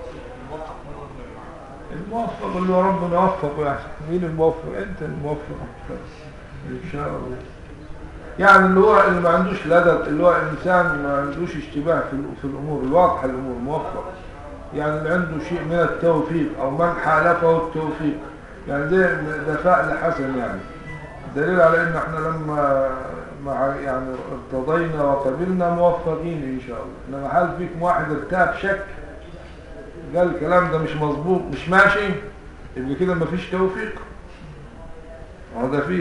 الموفق اللي هو ربنا وفقه يعني مين الموفق انت الموفق ان شاء الله يعني اللي هو اللي ما عندوش لدد اللي هو انسان ما عندوش اشتباه في ال- في الامور الواضحه الامور موفق يعني اللي عنده شيء من التوفيق او من حالفه التوفيق يعني ده ده فعل حسن يعني دليل على ان احنا لما مع يعني ارتضينا وقبلنا موفقين ان شاء الله انما هل فيكم واحد ارتاب شك قال الكلام ده مش مظبوط مش ماشي يبقى كده مفيش توفيق هذا فيه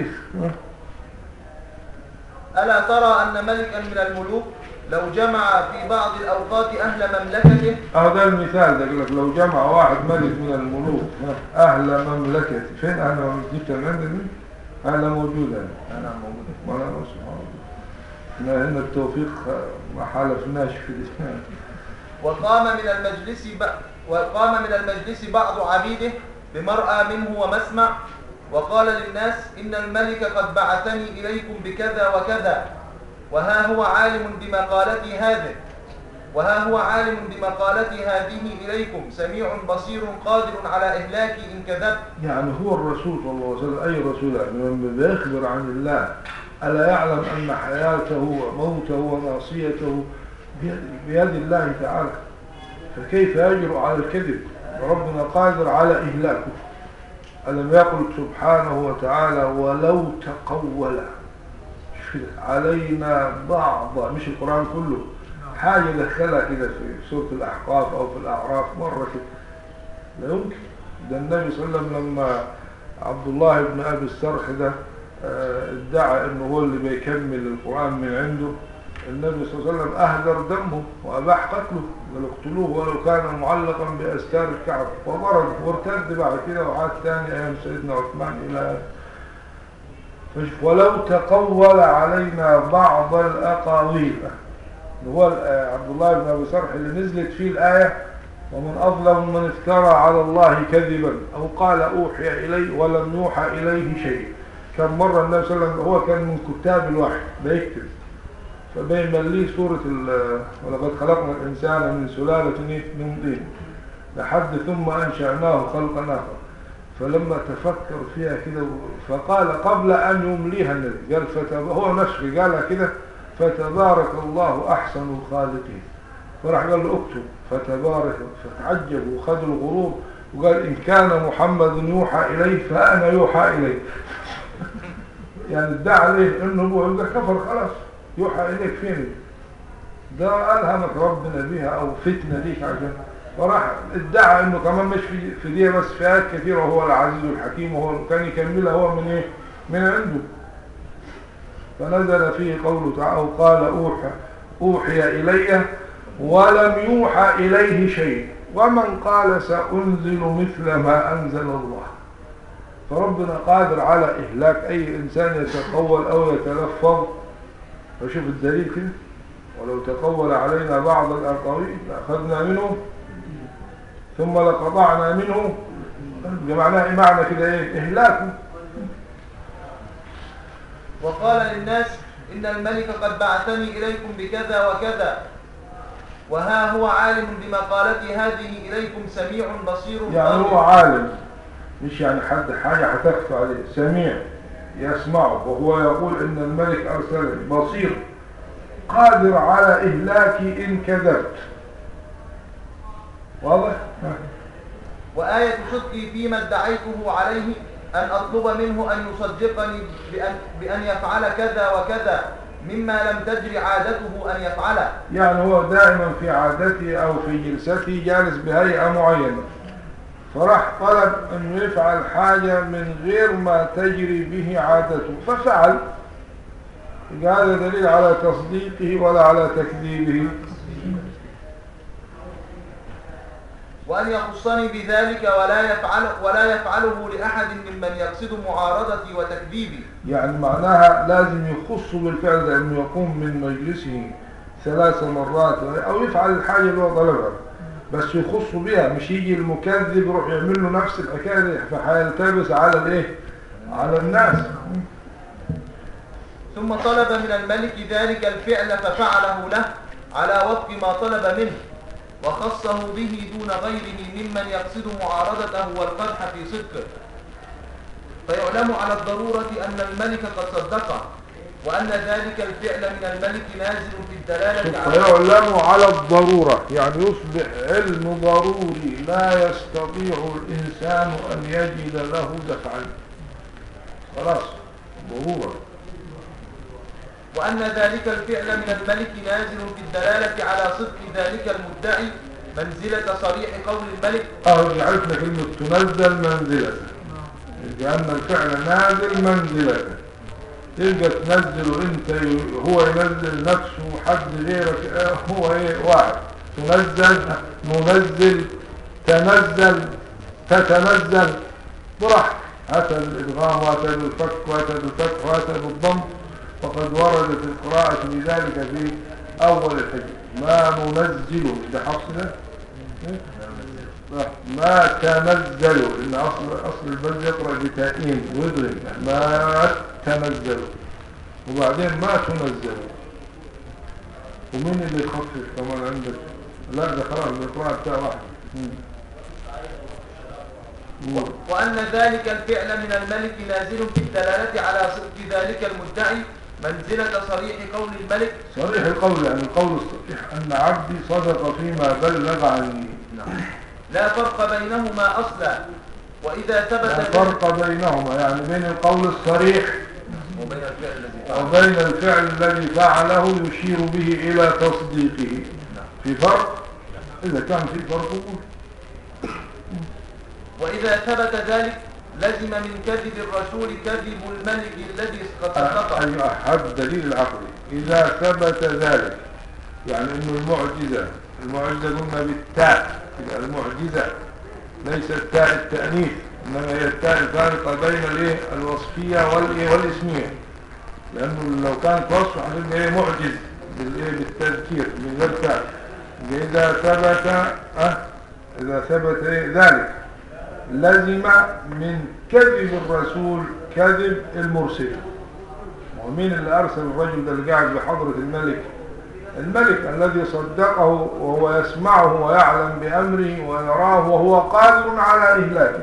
ألا ترى أن ملكا من الملوك لو جمع في بعض الأوقات أهل مملكته هذا المثال ده يقول لك لو جمع واحد ملك من الملوك ها، أهل مملكة فين أهل مملكة جبت من عندنا أهل موجودة أنا موجود ما لا سبحان الله احنا هنا التوفيق ما حالفناش في الإسلام وقام من المجلس ب... وقام من المجلس بعض عبيده بمرأى منه ومسمع وقال للناس إن الملك قد بعثني إليكم بكذا وكذا وها هو عالم بمقالتي هذه وها هو عالم بمقالتي هذه إليكم سميع بصير قادر على إهلاكي إن كذبت يعني هو الرسول صلى الله عليه وسلم أي رسول يعني لما بيخبر عن الله ألا يعلم أن حياته وموته وناصيته بيد, بيد الله تعالى فكيف يجرؤ على الكذب وربنا قادر على إهلاكه ألم يقل سبحانه وتعالى ولو تقول شوف كده، علينا بعض مش القرآن كله حاجة دخلها كده في سورة الأحقاف أو في الأعراف مرة كده لا يمكن ده النبي صلى الله عليه وسلم لما عبد الله بن أبي السرح ده آه، ادعى انه هو اللي بيكمل القرآن من عنده النبي صلى الله عليه وسلم أهدر دمه وأباح قتله قال اقتلوه ولو كان معلقا بأستار الكعب وضرب وارتد بعد كده وعاد ثاني أيام سيدنا عثمان إلى فشوف ولو تقول علينا بعض الأقاويل هو آه، عبد الله بن أبي سرح اللي نزلت فيه الآية ومن أظلم من افترى على الله كذبا أو قال أوحي إلي ولم يوحى إليه شيء كم مرة النبي صلى الله عليه وسلم هو كان من كتاب الوحي بيكتب فبين لي سورة ال- ولقد خلقنا الإنسان من سلالة من طين لحد ثم أنشأناه خلقا آخر فلما تفكر فيها كده فقال قبل أن يمليها النبي قال فتب... هو نفسه قالها كده فتبارك الله أحسن الخالقين فراح قال له اكتب فتبارك فتعجب وخذ الغرور وقال إن كان محمد يوحى إليه فأنا يوحى إليه يعني ادعى عليه انه هو يبقى كفر خلاص يوحى اليك فين ده الهمك ربنا بيها او فتنه ليك عشان وراح ادعى انه كمان مش في في دي بس في ايات كثيره وهو العزيز الحكيم وهو كان يكملها هو من ايه من عنده فنزل فيه قوله تعالى أو قال أوحى أوحي إلي ولم يوحى إليه شيء ومن قال سأنزل مثل ما أنزل الله فربنا قادر على إهلاك أي إنسان يتقول أو يتلفظ فشوف الدليل كده ولو تقول علينا بعض الأقاويل لأخذنا منه ثم لقطعنا منه معناه إيه معنى كده إيه إهلاكه وقال للناس إن الملك قد بعثني إليكم بكذا وكذا وها هو عالم بمقالتي هذه إليكم سميع بصير يعني قادر. هو عالم مش يعني حد حاجة هتخفى عليه سميع يسمعه وهو يقول إن الملك أرسلني بصير قادر على إهلاكي إن كذبت واضح؟ وآية صدقي فيما ادعيته عليه أن أطلب منه أن يصدقني بأن, بأن يفعل كذا وكذا مما لم تجر عادته أن يفعله يعني هو دائما في عادته أو في جلسته جالس بهيئة معينة فراح طلب أن يفعل حاجة من غير ما تجري به عادته ففعل هذا دليل على تصديقه ولا على تكذيبه وأن يخصني بذلك ولا يفعل ولا يفعله لأحد ممن يقصد معارضتي وتكذيبي يعني معناها لازم يخص بالفعل ده انه يقوم من مجلسه ثلاث مرات او يفعل الحاجة اللي هو طلبها بس يخص بها مش يجي المكذب يروح يعمل له نفس الحكاية دي فهيلتبس على الايه على الناس ثم طلب من الملك ذلك الفعل ففعله له على وفق ما طلب منه وخصه به دون غيره ممن يقصد معارضته والقدح في صدقه فيعلم على الضرورة أن الملك قد صدقه وأن ذلك الفعل من الملك نازل في الدلالة على فيعلم على الضرورة يعني يصبح علم ضروري لا يستطيع الإنسان أن يجد له دفعا خلاص ضرورة وأن ذلك الفعل من الملك نازل في الدلالة على صدق ذلك المدعي منزلة صريح قول الملك اه عرفنا كلمة تنزل منزلته لأن الفعل نازل منزلته تبقى تنزل انت هو ينزل نفسه حد غيرك آه، هو ايه واحد تنزل منزل تنزل تتنزل براحتك أتى بالإدغام وأتى بالفك وأتى بالفتح وأتى بالضم وقد وردت القراءة بذلك في أول الحج ما ننزل ده حفص ده إيه؟ ما تنزل إن أصل أصل البلد يقرأ بتائين ويضرب ما تنزل وبعدين ما تنزل ومين اللي يخفف كمان عندك لا ده خلاص القراءة بتاع واحد مم. مم. وأن ذلك الفعل من الملك نازل في الدلالة على صدق ذلك المدعي منزلة صريح قول الملك صريح القول يعني القول الصحيح أن عبدي صدق فيما بلغ عني لا فرق بينهما أصلا وإذا ثبت لا ذلك- فرق بينهما يعني بين القول الصريح وبين الفعل الذي فعل. وبين الفعل الذي فعله يشير به إلى تصديقه في فرق إذا كان في فرق قول وإذا ثبت ذلك لزم من كذب الرسول كذب الملك الذي قد صدقه أي أحد دليل العقل إذا ثبت ذلك يعني أنه المعجزة المعجزة قلنا بالتاء يبقى المعجزة ليس التاء التأنيث إنما هي التاء الفارقة بين الإيه الوصفية والإيه والإسمية لأنه لو كانت وصف هتبقى إيه معجز بالإيه بالتذكير من غير تاء إذا ثبت أه إذا ثبت إيه ذلك لزم من كذب الرسول كذب المرسل ومين اللي أرسل الرجل ده اللي قاعد بحضرة الملك الملك الذي صدقه وهو يسمعه ويعلم بأمره ويراه وهو قادر على إهلاكه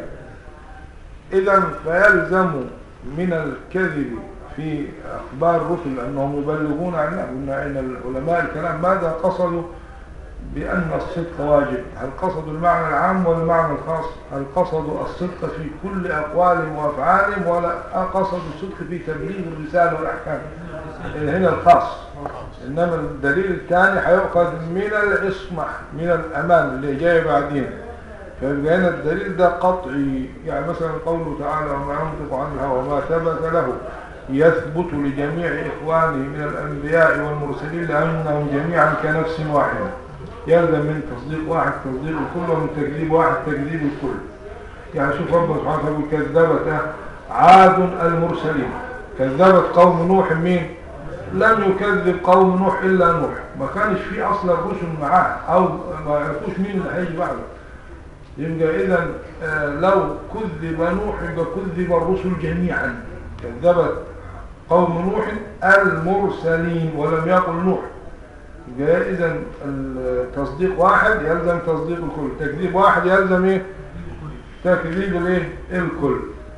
إذا فيلزم من الكذب في أخبار الرسل أنهم يبلغون عنه قلنا إن العلماء الكلام ماذا قصدوا بأن الصدق واجب هل قصدوا المعنى العام والمعنى الخاص هل قصدوا الصدق في كل أقوالهم وأفعالهم ولا قصدوا الصدق في تبليغ الرسالة والأحكام هنا الخاص إنما الدليل الثاني هيؤخذ من العصمة من الأمان اللي جاي بعدين فيبقى هنا الدليل ده قطعي يعني مثلا قوله تعالى وما ينطق عن الهوى وما ثبت له يثبت لجميع إخوانه من الأنبياء والمرسلين لأنهم جميعا كنفس واحدة يلزم من تصديق واحد تصديق الكل ومن تكذيب واحد تكذيب الكل يعني شوف ربنا سبحانه وتعالى كذبت عاد المرسلين كذبت قوم نوح مين لم يكذب قوم نوح إلا نوح ما كانش في أصلا الرسل معاه أو ما يعرفوش مين اللي هيجي بعده يبقى إذا آه، لو كذب نوح يبقى كذب الرسل جميعا كذبت قوم نوح المرسلين ولم يقل نوح يبقى إذا التصديق واحد يلزم تصديق الكل تكذيب واحد يلزم إيه؟ تكذيب الايه الكل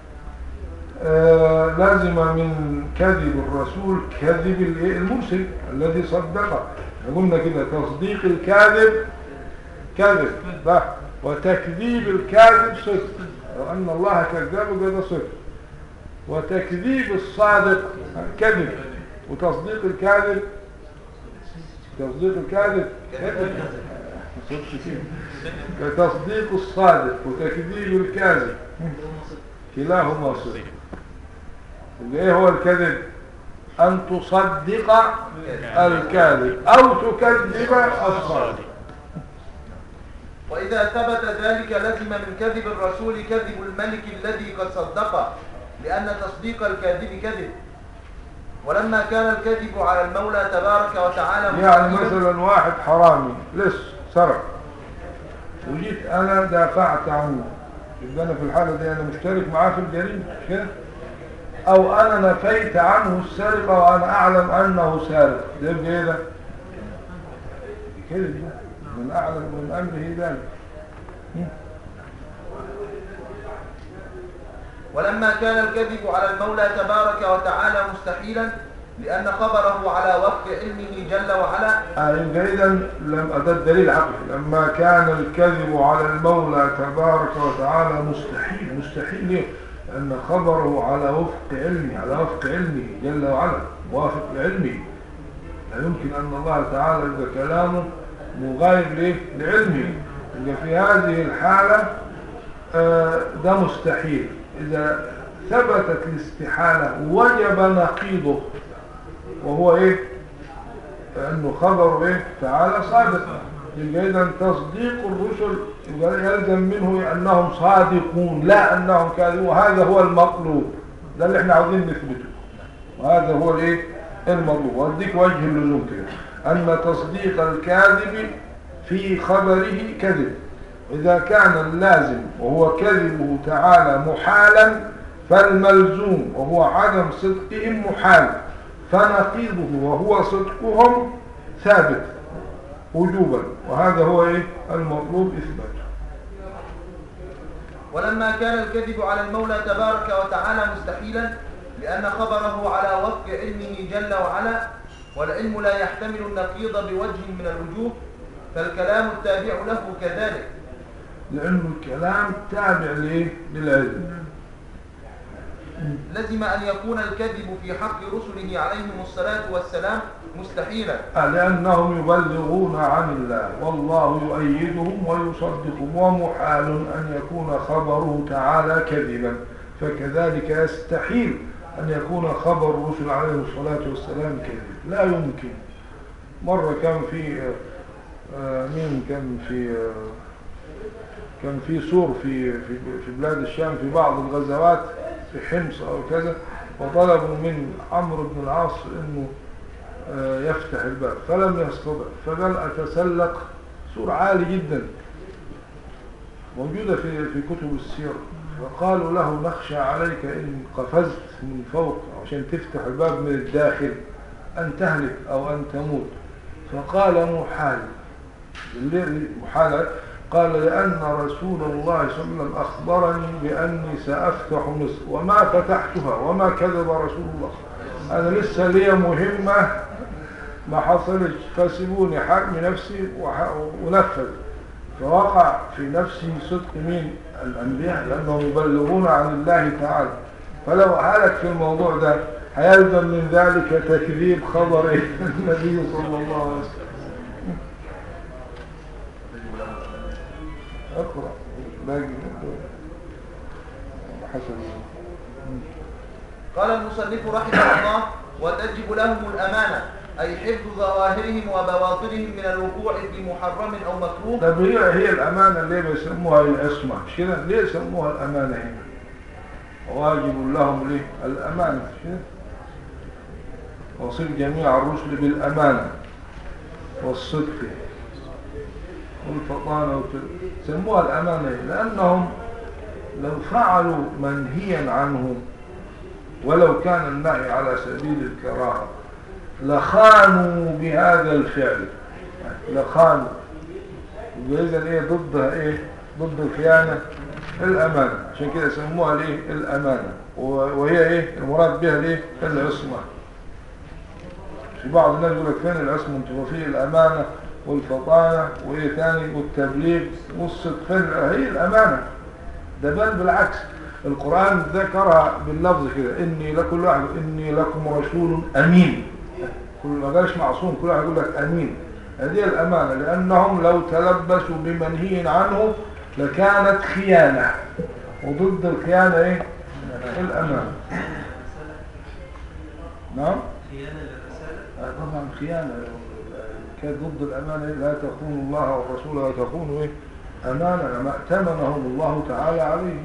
آه لازم من كذب الرسول كذب الايه المرسل الذي صدقه قلنا كده تصديق الكاذب كذب صح وتكذيب الكاذب صدق لو ان الله كذبه كده صدق وتكذيب الصادق كذب وتصديق الكاذب تصديق الكاذب كذب صدق فيه كتصديق الصادق وتكذيب الكاذب كلاهما صدق اللي ايه هو الكذب ان تصدق الكاذب او تكذب الصادق وإذا ثبت ذلك لزم من كذب الرسول كذب الملك الذي قد صدقه لأن تصديق الكاذب كذب ولما كان الكذب على المولى تبارك وتعالى يعني مستحيلا- مثلا واحد حرامي لص سرق وجيت انا دافعت عنه يبقى انا في الحاله دي انا مشترك معاه في الجريمه مش كده او انا نفيت عنه السرقه وانا اعلم انه سارق ده يبقى ايه ده كذب ده. من اعلم من امره ذلك ولما كان الكذب على المولى تبارك وتعالى مستحيلا لأن خبره على وفق علمه جل وعلا آه، يبقى اذا لم ده الدليل عقلي لما كان الكذب على المولى تبارك وتعالى مستحيل مستحيل ليه؟ لأن خبره على وفق علمه على وفق علمه جل وعلا موافق لعلمه لا يمكن أن الله تعالى يبقى كلامه مغاير ليه؟ لعلمه يبقى في هذه الحالة آه، ده مستحيل إذا ثبتت الاستحالة وجب نقيضه وهو إيه أنه خبر إيه تعالى صادق يبقى إذا تصديق الرسل يبقى يلزم منه أنهم صادقون لا أنهم كاذبون وهذا هو المطلوب ده اللي احنا عاوزين نثبته وهذا هو الايه المطلوب واديك وجه اللزوم كده أن تصديق الكاذب في خبره كذب إذا كان اللازم وهو كذبه تعالى محالا فالملزوم وهو عدم صدقهم محال فنقيضه وهو صدقهم ثابت وجوبا وهذا هو إيه المطلوب إثباته ولما كان الكذب على المولى تبارك وتعالى مستحيلا لأن خبره على وفق علمه جل وعلا والعلم لا يحتمل النقيض بوجه من الوجوه فالكلام التابع له كذلك لأنه الكلام تابع ليه للعلم لزم أن يكون الكذب في حق رسله عليهم الصلاة والسلام مستحيلا لأنهم يبلغون عن الله والله يؤيدهم ويصدقهم ومحال أن يكون خبره تعالى كذبا فكذلك يستحيل أن يكون خبر الرسل عليهم الصلاة والسلام كذب لا يمكن مرة كان في آه، مين كان في آه، كان في سور في في في بلاد الشام في بعض الغزوات في حمص أو كذا وطلبوا من عمرو بن العاص إنه آه، يفتح الباب فلم يستطع فقال أتسلق سور عالي جدا موجودة في في كتب السيرة فقالوا له نخشى عليك إن قفزت من فوق عشان تفتح الباب من الداخل أن تهلك أو أن تموت فقال محال ليه محال قال لأن رسول الله صلى الله عليه وسلم أخبرني بأني سأفتح مصر وما فتحتها وما كذب رسول الله أنا لسه لي مهمة ما حصلش فسيبوني حرمي نفسي وح- ونفذ فوقع في نفسي صدق مين الأنبياء لأنهم يبلغون عن الله تعالى فلو هلك في الموضوع ده هيلزم من ذلك تكذيب خبر النبي صلى الله عليه وسلم اقرأ باقي حسن قال المصنف رحمه الله وتجب لهم الأمانة أي حفظ ظواهرهم وبواطنهم من الوقوع في محرم أو مكروه طب هي هي الأمانة ليه بيسموها العصمة مش كده ليه يسموها الأمانة هنا واجب لهم ليه الأمانة مش كده وصف جميع الرسل بالأمانة والصدق والفطانة وكده سموها الأمانة ليه؟ لأنهم لو فعلوا منهيا عنه ولو كان النهي على سبيل الكراهة لخانوا بهذا الفعل لخانوا إذا إيه ضدها إيه ضد الخيانة الأمانة عشان كده يسموها الإيه الأمانة و- وهي إيه المراد بها الإيه العصمة في بعض الناس يقول لك فين العصمة انتوا في الأمانة والفطانة وإيه تاني والتبليغ والصدق فين هي الأمانة ده بل بالعكس القرآن ذكرها باللفظ كده إني لكل واحد إني لكم رسول أمين كل ما قالش معصوم كل واحد يقول لك أمين هذه الأمانة لأنهم لو تلبسوا بمنهي عنه لكانت خيانة وضد الخيانة إيه الأمانة نعم خيانة للرسالة آه طبعا خيانة كانت ضد الأمانة لا تخونوا الله والرسول ولا تخونوا إيه أمانة ما ائتمنهم الله تعالى عليه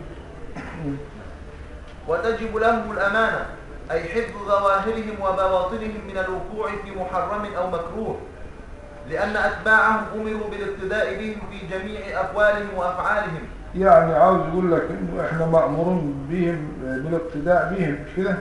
وتجب لهم الأمانة أي حفظ ظواهرهم وبواطنهم من الوقوع في محرم أو مكروه لأن أتباعهم أمروا بالاقتداء بهم في جميع أقوالهم وأفعالهم يعني عاوز يقول لك انه احنا مأمورون بهم بالاقتداء بهم مش كده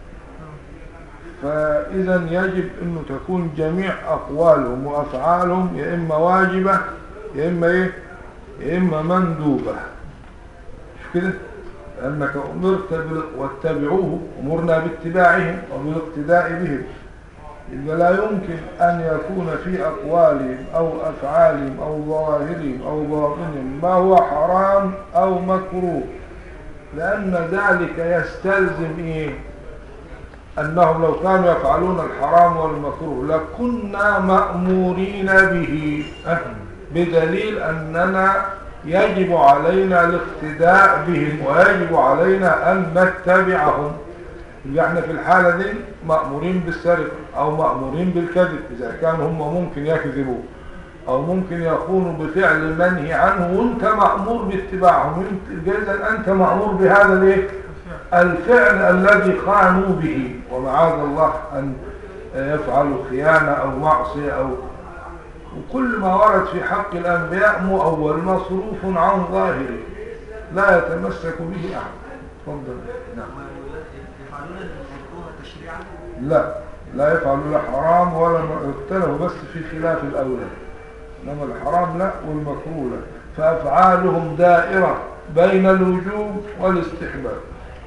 فاذا يجب انه تكون جميع اقوالهم وافعالهم يا اما واجبة يا اما ايه يا اما مندوبة مش كده لانك امرت بال- واتبعوه امرنا باتباعهم وبالاقتداء بهم يبقى لا يمكن أن يكون في أقوالهم أو أفعالهم أو ظواهرهم أو باطنهم ما هو حرام أو مكروه لأن ذلك يستلزم إيه أنهم لو كانوا يفعلون الحرام والمكروه لكنا مأمورين به أه؟ بدليل أننا يجب علينا الاقتداء بهم ويجب علينا أن نتبعهم يبقى احنا في الحالة دي مأمورين بالسرقة أو مأمورين بالكذب إذا كان هم ممكن يكذبوا أو ممكن يكونوا بفعل منهي عنه وأنت مأمور باتباعهم انت- إذا أنت مأمور بهذا الايه؟ الفعل الذي خانوا به ومعاذ الله أن يفعلوا خيانة أو معصية أو وكل ما ورد في حق الأنبياء مؤول مصروف عن ظاهره لا يتمسك به أحد تفضل يفعلون المكروه تشريعا لا لا يفعلوا لا حرام ولا م- اختلفوا بس في خلاف الأولى إنما الحرام لا والمكروه لا فأفعالهم دائرة بين الوجوب والاستحباب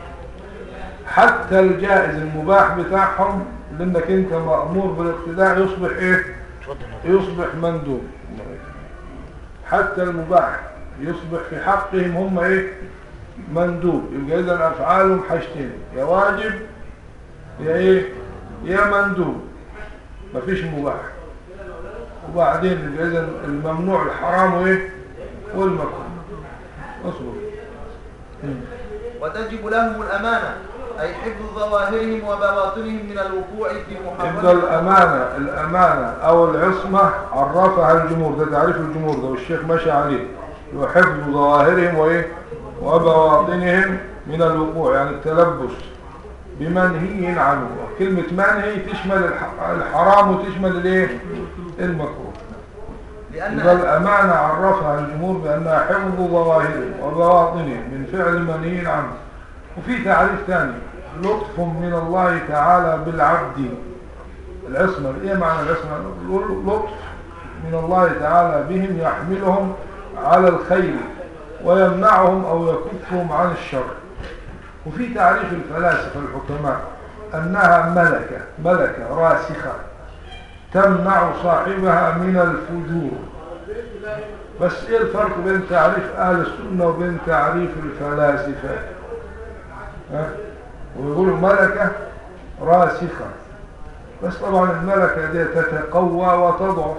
حتى الجائز المباح بتاعهم لأنك أنت مأمور بالاقتداء يصبح إيه يصبح مندوب حتى المباح يصبح في حقهم هم إيه مندوب يبقى إذا أفعالهم حاجتين يا واجب يا ايه يا مندوب مفيش مباح وبعدين يبقى اذا الممنوع الحرام وايه والمكروه اصبر مم. وتجب لهم الأمانة أي حفظ ظواهرهم وبواطنهم من الوقوع في يبقى محرمات الأمانة الأمانة أو العصمة عرفها الجمهور ده تعريف الجمهور ده والشيخ ماشي عليه وحفظ ظواهرهم وإيه وبواطنهم من الوقوع يعني التلبس بمنهي عنه كلمة منهي تشمل الح- الحرام وتشمل الايه المكروه يبقى لأن الأمانة عرفها الجمهور بأنها حفظ ظواهرهم وبواطنهم من فعل منهي عنه وفي تعريف ثاني لطف من الله تعالى بالعبد العصمة ايه معنى العصمة لطف من الله تعالى بهم يحملهم على الخير ويمنعهم او يكفهم عن الشر وفي تعريف الفلاسفة الحكماء انها ملكة ملكة راسخة تمنع صاحبها من الفجور بس ايه الفرق بين تعريف اهل السنة وبين تعريف الفلاسفة ها؟ ويقولوا ملكة راسخة بس طبعا الملكة دي تتقوى وتضعف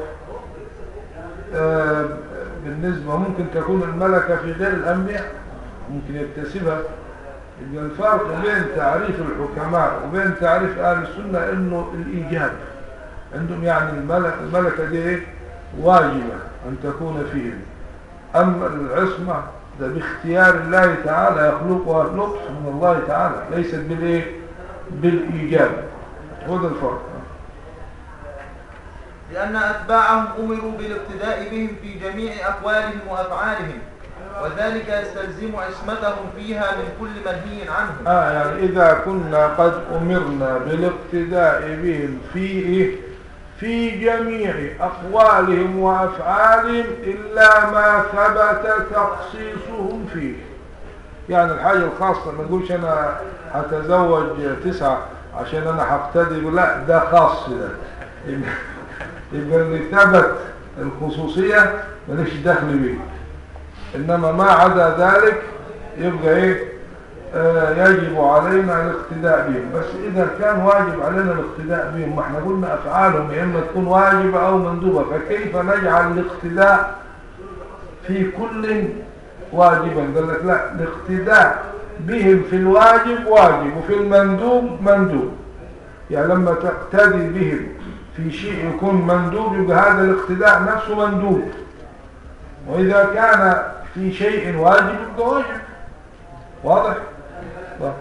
آه، بالنسبة ممكن تكون الملكة في غير الأنبياء ممكن يكتسبها يبقى الفرق بين تعريف الحكماء وبين تعريف أهل السنة إنه الإيجاب عندهم يعني الملك الملكة دي إيه؟ واجبة أن تكون فيهم أما العصمة ده باختيار الله تعالى يخلقها لطف من الله تعالى ليست بالإيه بالإيجاب هذا الفرق لأن أتباعهم أمروا بالاقتداء بهم في جميع أقوالهم وأفعالهم وذلك يستلزم عصمتهم فيها من كل منهي عنه آه يعني إذا كنا قد أمرنا بالاقتداء بهم في إيه؟ في جميع أقوالهم وأفعالهم إلا ما ثبت تخصيصهم فيه يعني الحاجة الخاصة ما نقولش أنا هتزوج تسعة عشان أنا هقتدي لا ده خاص ده يبقى يبقى اللي ثبت الخصوصية مالكش دخل بيه إنما ما عدا ذلك يبقى إيه آه يجب علينا الاقتداء بهم بس إذا كان واجب علينا الاقتداء بهم ما احنا قلنا أفعالهم يا إما تكون واجبة أو مندوبة فكيف نجعل الاقتداء في كل واجبا قال لك لا الاقتداء بهم في الواجب واجب وفي المندوب مندوب يعني لما تقتدي بهم في شيء يكون مندوب يبقى هذا الاقتداء نفسه مندوب وإذا كان في شيء واجب يبقى واجب واضح؟ واضح.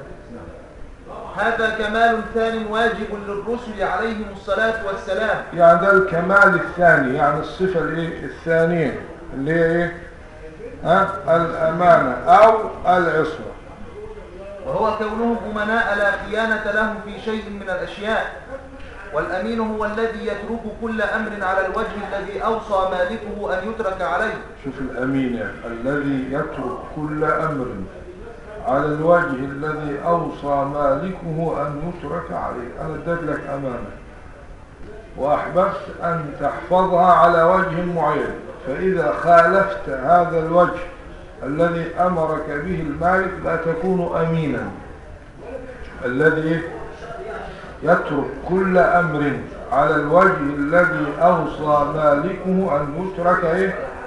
هذا كمال ثان واجب للرسل عليهم الصلاة والسلام يعني ده الكمال الثاني يعني الصفة الايه الثانية اللي هي ايه ها الأمانة أو العصمة وهو كونهم أمناء لا خيانة لهم في شيء من الأشياء والأمين هو الذي يترك كل أمر على الوجه الذي أوصى مالكه أن يترك عليه شوف الأمين يعني. الذي يترك كل أمر على الوجه الذي أوصى مالكه أن يترك عليه أنا اديت لك أمانة وأحببت أن تحفظها على وجه معين فإذا خالفت هذا الوجه الذي أمرك به المالك لا تكون أمينا الذي يترك كل أمر على الوجه الذي أوصى مالكه أن يترك إيه؟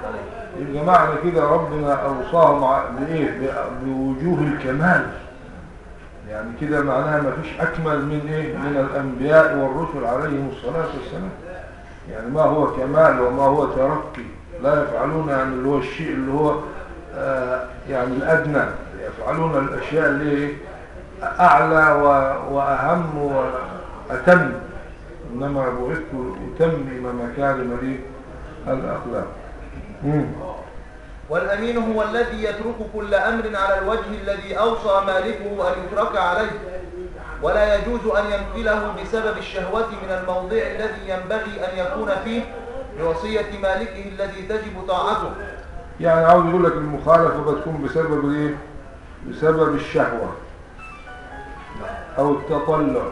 يبقى معنى كده ربنا أوصاهم ع- بإيه ب- بوجوه الكمال يعني كده معناها ما فيش أكمل من إيه من الأنبياء والرسل عليهم الصلاة والسلام يعني ما هو كمال وما هو ترقي لا يفعلون يعني اللي هو الشيء اللي هو آه يعني الأدنى يفعلون الأشياء اللي هي إيه؟ أعلى و- وأهم وأتم إنما بعثت أتمم مكارم لي الأخلاق مم. والأمين هو الذي يترك كل أمر على الوجه الذي أوصى مالكه أن يترك عليه ولا يجوز أن ينقله بسبب الشهوة من الموضع الذي ينبغي أن يكون فيه بوصية مالكه الذي تجب طاعته يعني عاوز يقول لك المخالفة بتكون بسبب الايه بسبب الشهوة او التطلع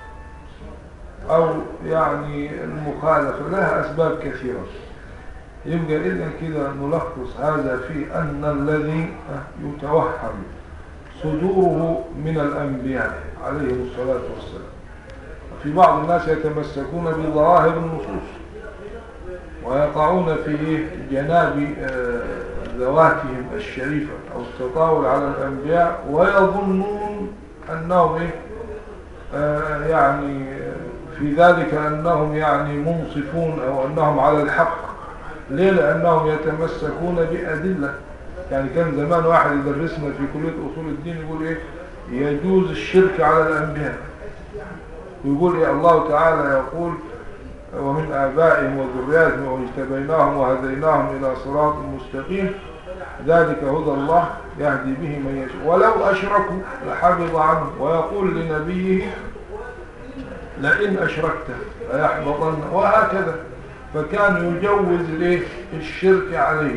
او يعني المخالفة لها اسباب كثيرة يبقى اذا كده نلخص هذا في ان الذي يتوهم صدوره من الانبياء عليهم الصلاة والسلام في بعض الناس يتمسكون بظواهر النصوص ويقعون في جناب آه، ذواتهم الشريفة أو التطاول على الأنبياء ويظنون أنهم إيه؟ آه، يعني في ذلك أنهم يعني منصفون أو أنهم على الحق ليه لأنهم يتمسكون بأدلة يعني كان زمان واحد يدرسنا في كلية أصول الدين يقول إيه يجوز الشرك على الأنبياء ويقول إيه الله تعالى يقول ومن آبائهم وذرياتهم واجتبيناهم وهديناهم إلى صراط مستقيم ذلك هدى الله يهدي به من يشاء ولو أشركوا لحبط عنهم ويقول لنبيه لئن أشركت ليحبطن وهكذا فكان يجوز ليه الشرك عليه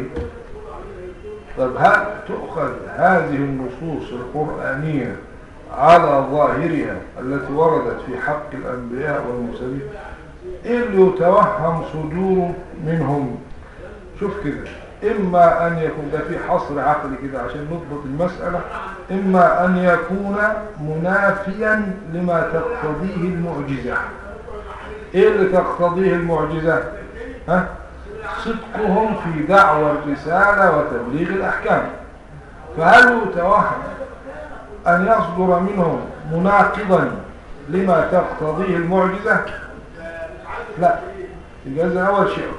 طب هل تؤخذ هذه النصوص القرآنية على ظاهرها التي وردت في حق الأنبياء والمرسلين إيه اللي يتوهم صدور منهم شوف كده إما أن يكون ده في حصر عقلي كده عشان نضبط المسألة إما أن يكون منافيا لما تقتضيه المعجزة إيه اللي تقتضيه المعجزة ها؟ صدقهم في دعوى الرسالة وتبليغ الأحكام فهل يتوهم أن يصدر منهم مناقضا لما تقتضيه المعجزة لا يبقى إذن أول شيء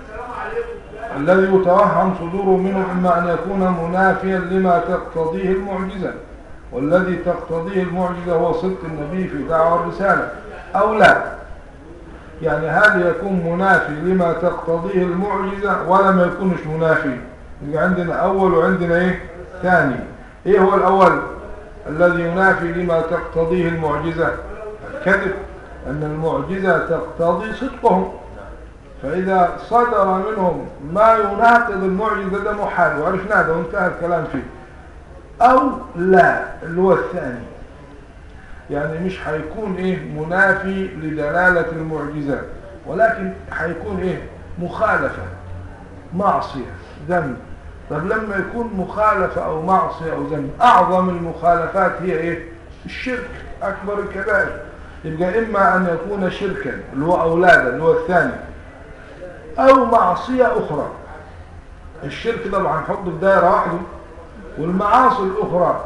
الذي يتوهم صدوره منه إما أن يكون منافيا لما تقتضيه المعجزة والذي تقتضيه المعجزة هو صدق النبي في دعوى الرسالة أو لا يعني هل يكون منافي لما تقتضيه المعجزة ولا ما يكونش منافي يبقى عندنا أول وعندنا إيه ثاني إيه هو الأول الذي ينافي لما تقتضيه المعجزة الكذب أن المعجزة تقتضي صدقهم فإذا صدر منهم ما يناقض المعجزة ده محال وعرفنا ده وانتهى الكلام فيه أو لا اللي هو الثاني يعني مش هيكون ايه منافي لدلالة المعجزة ولكن هيكون ايه مخالفة معصية ذنب طب لما يكون مخالفة او معصية او ذنب اعظم المخالفات هي ايه الشرك اكبر الكبائر يبقى اما ان يكون شركا اللي هو اولادا اللي هو الثاني او معصية اخرى الشرك ده هنحطه في دائرة واحدة والمعاصي الاخرى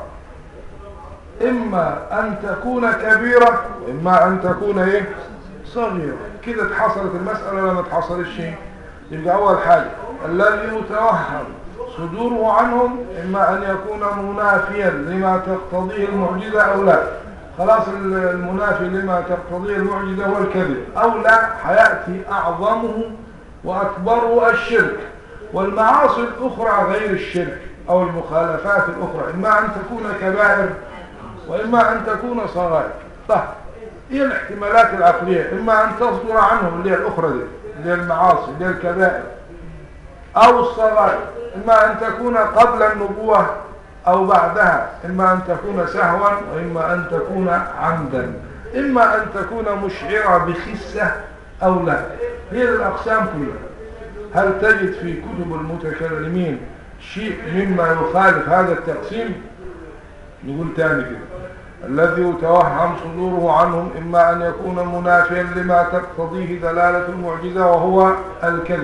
اما ان تكون كبيرة واما ان تكون ايه صغيرة كده اتحصلت المسألة ولا ما اتحصلتش يبقى اول حاجة الذي يتوهم صدوره عنهم اما ان يكون منافيا لما تقتضيه المعجزة او لا خلاص المنافي لما تقتضيه المعجزة هو الكذب او لا حياتي اعظمه واكبره الشرك والمعاصي الاخرى غير الشرك او المخالفات الاخرى اما ان تكون كبائر وإما أن تكون صغائر طيب هي الاحتمالات العقلية إما أن تصدر عنهم اللي هي الأخرى دي اللي هي المعاصي اللي هي الكبائر أو الصغائر إما أن تكون قبل النبوة أو بعدها إما أن تكون سهوا وإما أن تكون عمدا إما أن تكون مشعرة بخسة أو لا هي الأقسام كلها هل تجد في كتب المتكلمين شيء مما يخالف هذا التقسيم نقول تاني كده الذي يتوهم صدوره عنهم إما أن يكون منافيا لما تقتضيه دلالة المعجزة وهو الكذب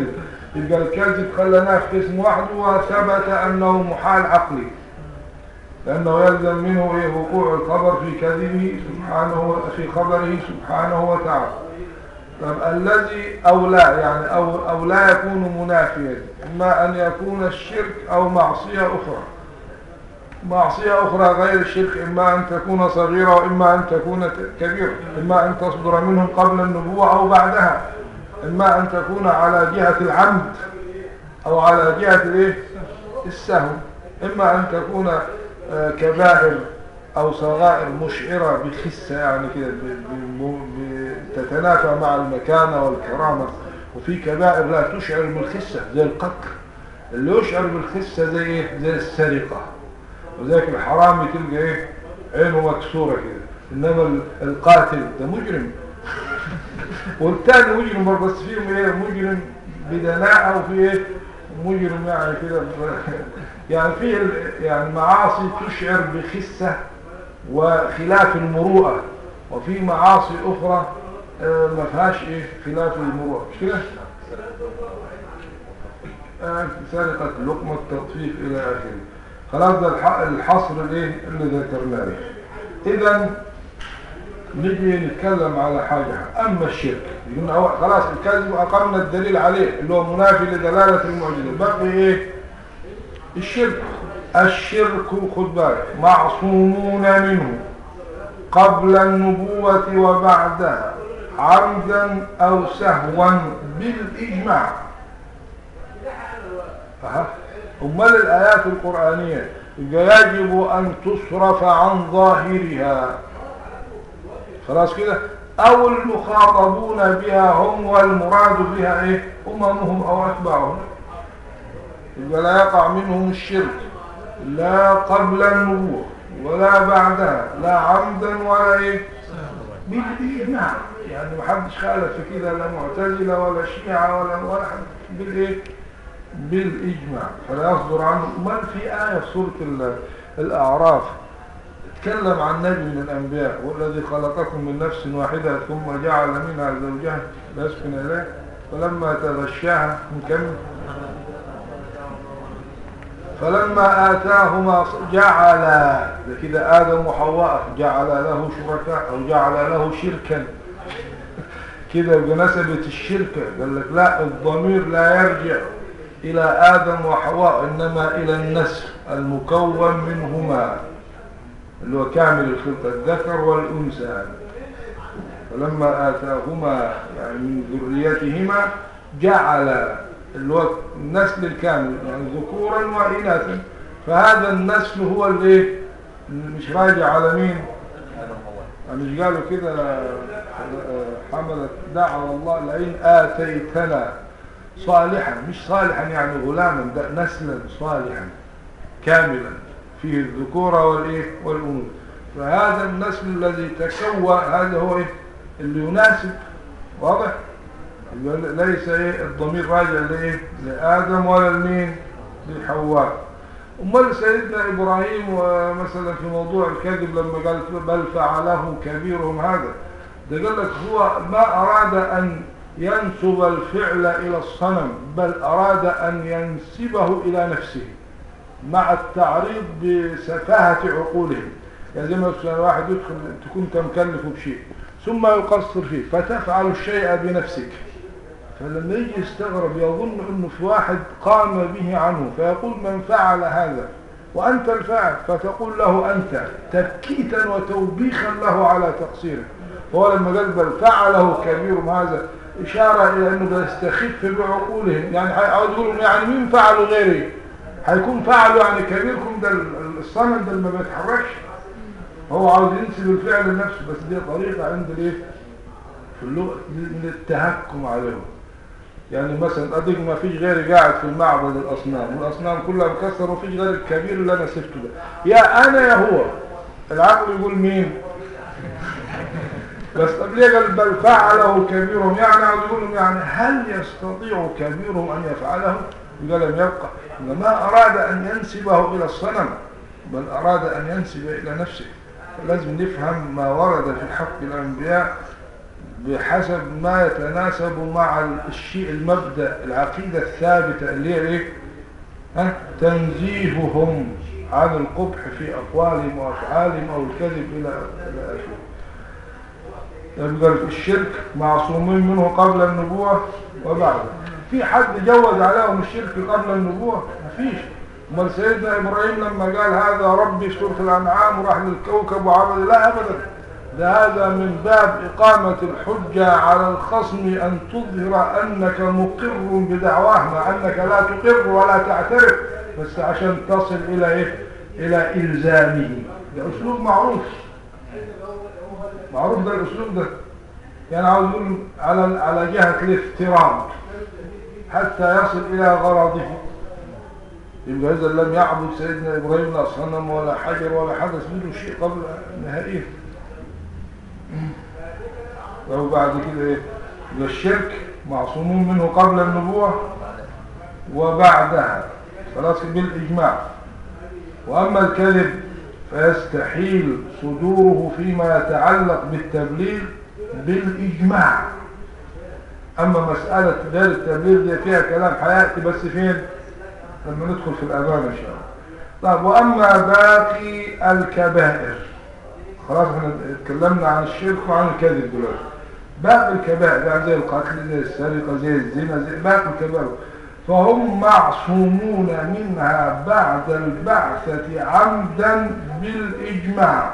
يبقى الكذب خلناه في قسم وحده وثبت أنه محال عقلي لأنه يلزم منه إيه وقوع الخبر في كذبه سبحانه في خبره سبحانه وتعالى طب الذي أو لا يعني أو, أو لا يكون منافيا إما أن يكون الشرك أو معصية أخرى معصية أخرى غير الشرك إما أن تكون صغيرة وإما أن تكون كبيرة إما أن تصدر منهم قبل النبوة أو بعدها إما أن تكون على جهة العمد أو على جهة الإيه؟ السهو إما أن تكون آه، كبائر أو صغائر مشعرة بخسة يعني كده ب- ب- ب- تتنافى مع المكانة والكرامة وفي كبائر لا تشعر بالخسة زي القتل اللي يشعر بالخسة زي إيه؟ زي السرقة وذلك الحرامي تلقى إيه عينه مكسورة كده إنما ال- القاتل ده مجرم والتاني مجرم برضه بس فيهم ايه مجرم بدناءة وفي ايه مجرم يعني كده يعني في ال- يعني معاصي تشعر بخسة وخلاف المروءة وفي معاصي أخرى آه، ما فيهاش ايه خلاف المروءة مش كده؟ آه، سرقة لقمة تطفيف إلى آخره خلاص ده الح- الحصر الايه اللي ذكرناه إذا نجي نتكلم على حاجة أما الشرك يقولنا هو خلاص الكذب أقمنا الدليل عليه اللي هو منافي لدلالة المعجزة بقي إيه الشرك الشرك خد بالك معصومون منه قبل النبوة وبعدها عمدا أو سهوا بالإجماع أها. أمال الآيات القرآنية يبقى يجب أن تصرف عن ظاهرها خلاص كده أو المخاطبون بها هم والمراد بها إيه أممهم أو أتباعهم يبقى لا يقع منهم الشرك لا قبل النبوة ولا بعدها لا عمدا ولا إيه بالإجماع يعني ما حدش خالف في كده لا معتزلة ولا شيعة ولا ولا حد بالإيه بالإجماع فلا يصدر عنه ما في آية في سورة ال- الأعراف تكلم عن نبي من الأنبياء والذي خلقكم من نفس واحدة ثم جعل منها زوجها ليسكن إليه فلما تغشاها نكمل فلما آتاهما جعل ده كده آدم وحواء جعل له شركاء أو جعل له شركا كده بنسبة الشركة قال لك لا الضمير لا يرجع إلى آدم وحواء إنما إلى النسل المكون منهما اللي هو كامل الخلقة الذكر والأنثى فلما آتاهما يعني من ذريتهما جعل اللي هو النسل الكامل يعني ذكورا وإناثا فهذا النسل هو الايه اللي مش راجع على مين يعني مش قالوا كده آه، حملت دعوة الله لئن آتيتنا صالحا مش صالحا يعني غلاما ده نسلا صالحا كاملا فيه الذكورة والايه والأنوثة فهذا النسل الذي تكون هذا هو ايه اللي يناسب واضح يبقى ليس ايه الضمير راجع لايه لآدم ولا لمين لحواء امال سيدنا ابراهيم ومثلا في موضوع الكذب لما قال بل فعله كبيرهم هذا ده قال لك هو ما اراد ان ينسب الفعل الى الصنم بل اراد ان ينسبه الى نفسه مع التعريض بسفاهة عقولهم يعني زي ما مثلا واحد يدخل تكون انت مكلفه بشيء ثم يقصر فيه فتفعل الشيء بنفسك فلما يجي يستغرب يظن انه في واحد قام به عنه فيقول من فعل هذا وانت الفاعل فتقول له انت تبكيتا وتوبيخا له على تقصيره هو لما قال بل فعله كبيرهم هذا اشاره الى انه بيستخف بعقولهم يعني عاوز يقولوا يعني مين فعلوا غيري هيكون فعلوا يعني كبيركم ده الصنم ده اللي ما بيتحركش هو عاوز ينسب الفعل لنفسه بس دي طريقه عند الايه في اللغه من التهكم عليهم يعني مثلا اديك ما فيش غيري قاعد في المعبد الاصنام والاصنام كلها مكسره وفيش غير الكبير اللي انا سبته ده يا انا يا هو العقل يقول مين بس طب ليه قال بل فعله كبيرهم يعني عاوز يقول لهم يعني هل يستطيع كبيرهم ان يفعله قال لم يبقى ما اراد ان ينسبه الى الصنم بل اراد ان ينسب الى نفسه لازم نفهم ما ورد في حق الانبياء بحسب ما يتناسب مع الشيء المبدأ العقيدة الثابتة اللي هي ايه ها؟ تنزيههم عن القبح في أقوالهم وأفعالهم أو الكذب إلى إلى آخره يبقى الشرك معصومين منه قبل النبوة وبعده في حد جوز عليهم الشرك قبل النبوة مفيش امال سيدنا إبراهيم لما قال هذا ربي في سورة الأنعام وراح للكوكب وعبد لا أبدا ده هذا من باب إقامة الحجة على الخصم أن تظهر أنك مقر بدعواه مع أنك لا تقر ولا تعترف بس عشان تصل إلى إيه؟ إلى إلزامه ده أسلوب معروف معروف ده الأسلوب ده يعني عاوز يقول على على جهة الافتراض حتى يصل إلى غرضه يبقى إذا لم يعبد سيدنا إبراهيم لا صنم ولا حجر ولا حدث منه شيء قبل نهائه لو بعد كده إيه يبقى الشرك معصومون منه قبل النبوة وبعدها خلاص بالإجماع وأما الكذب فيستحيل صدوره فيما يتعلق بالتبليغ بالإجماع أما مسألة غير التبليغ دي فيها كلام حياتي بس فين لما ندخل في الأذان إن شاء الله طيب وأما باقي الكبائر خلاص احنا اتكلمنا عن الشرك وعن الكذب دلوقتي باقي الكبائر يعني زي القتل زي السرقة زي الزنا زي باقي الكبائر فهم معصومون منها بعد البعثة عمدا بالإجماع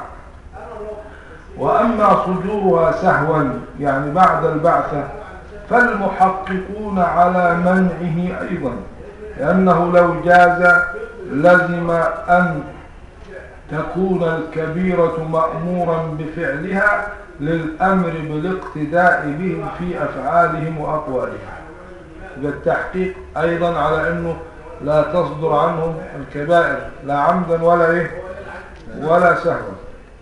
وأما صدورها سهوا يعني بعد البعثة فالمحققون على منعه أيضا لأنه لو جاز لزم أن تكون الكبيرة مأمورا بفعلها للأمر بالاقتداء بهم في أفعالهم وأقوالهم بالتحقيق أيضا على أنه لا تصدر عنهم الكبائر لا عمدا ولا إيه ولا سهوا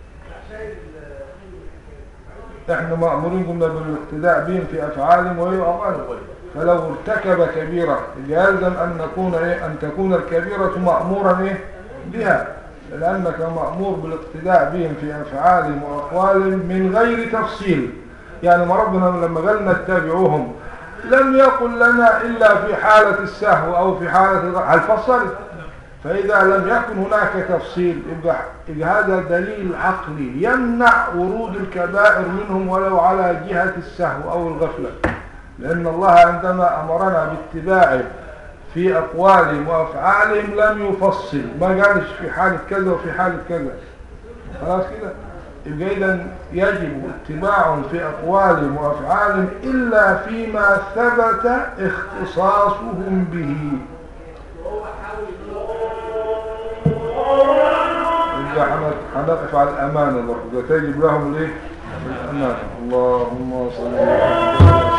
احنا مأمورين قلنا بالاقتداء بهم في أفعالهم وأقوالهم فلو ارتكب كبيرة يلزم أن نكون إيه أن تكون الكبيرة مأمورا إيه بها لأنك مأمور بالاقتداء بهم في أفعالهم وأقوالهم من غير تفصيل يعني ما ربنا لما قال نتبعوهم لم يقل لنا إلا في حالة السهو أو في حالة هل فصلت فإذا لم يكن هناك تفصيل يبقى يبقى هذا دليل عقلي يمنع ورود الكبائر منهم ولو على جهة السهو أو الغفلة لأن الله عندما أمرنا باتباعه في أقوالهم وأفعالهم لم يفصل ما قالش في حالة كذا وفي حالة كذا خلاص كده يبقى إذا يجب اتباعهم في أقوالهم وأفعالهم إلا فيما ثبت اختصاصهم به يبقى هنقف على الأمانة برضه تجب لهم ليه الأمانة اللهم صل على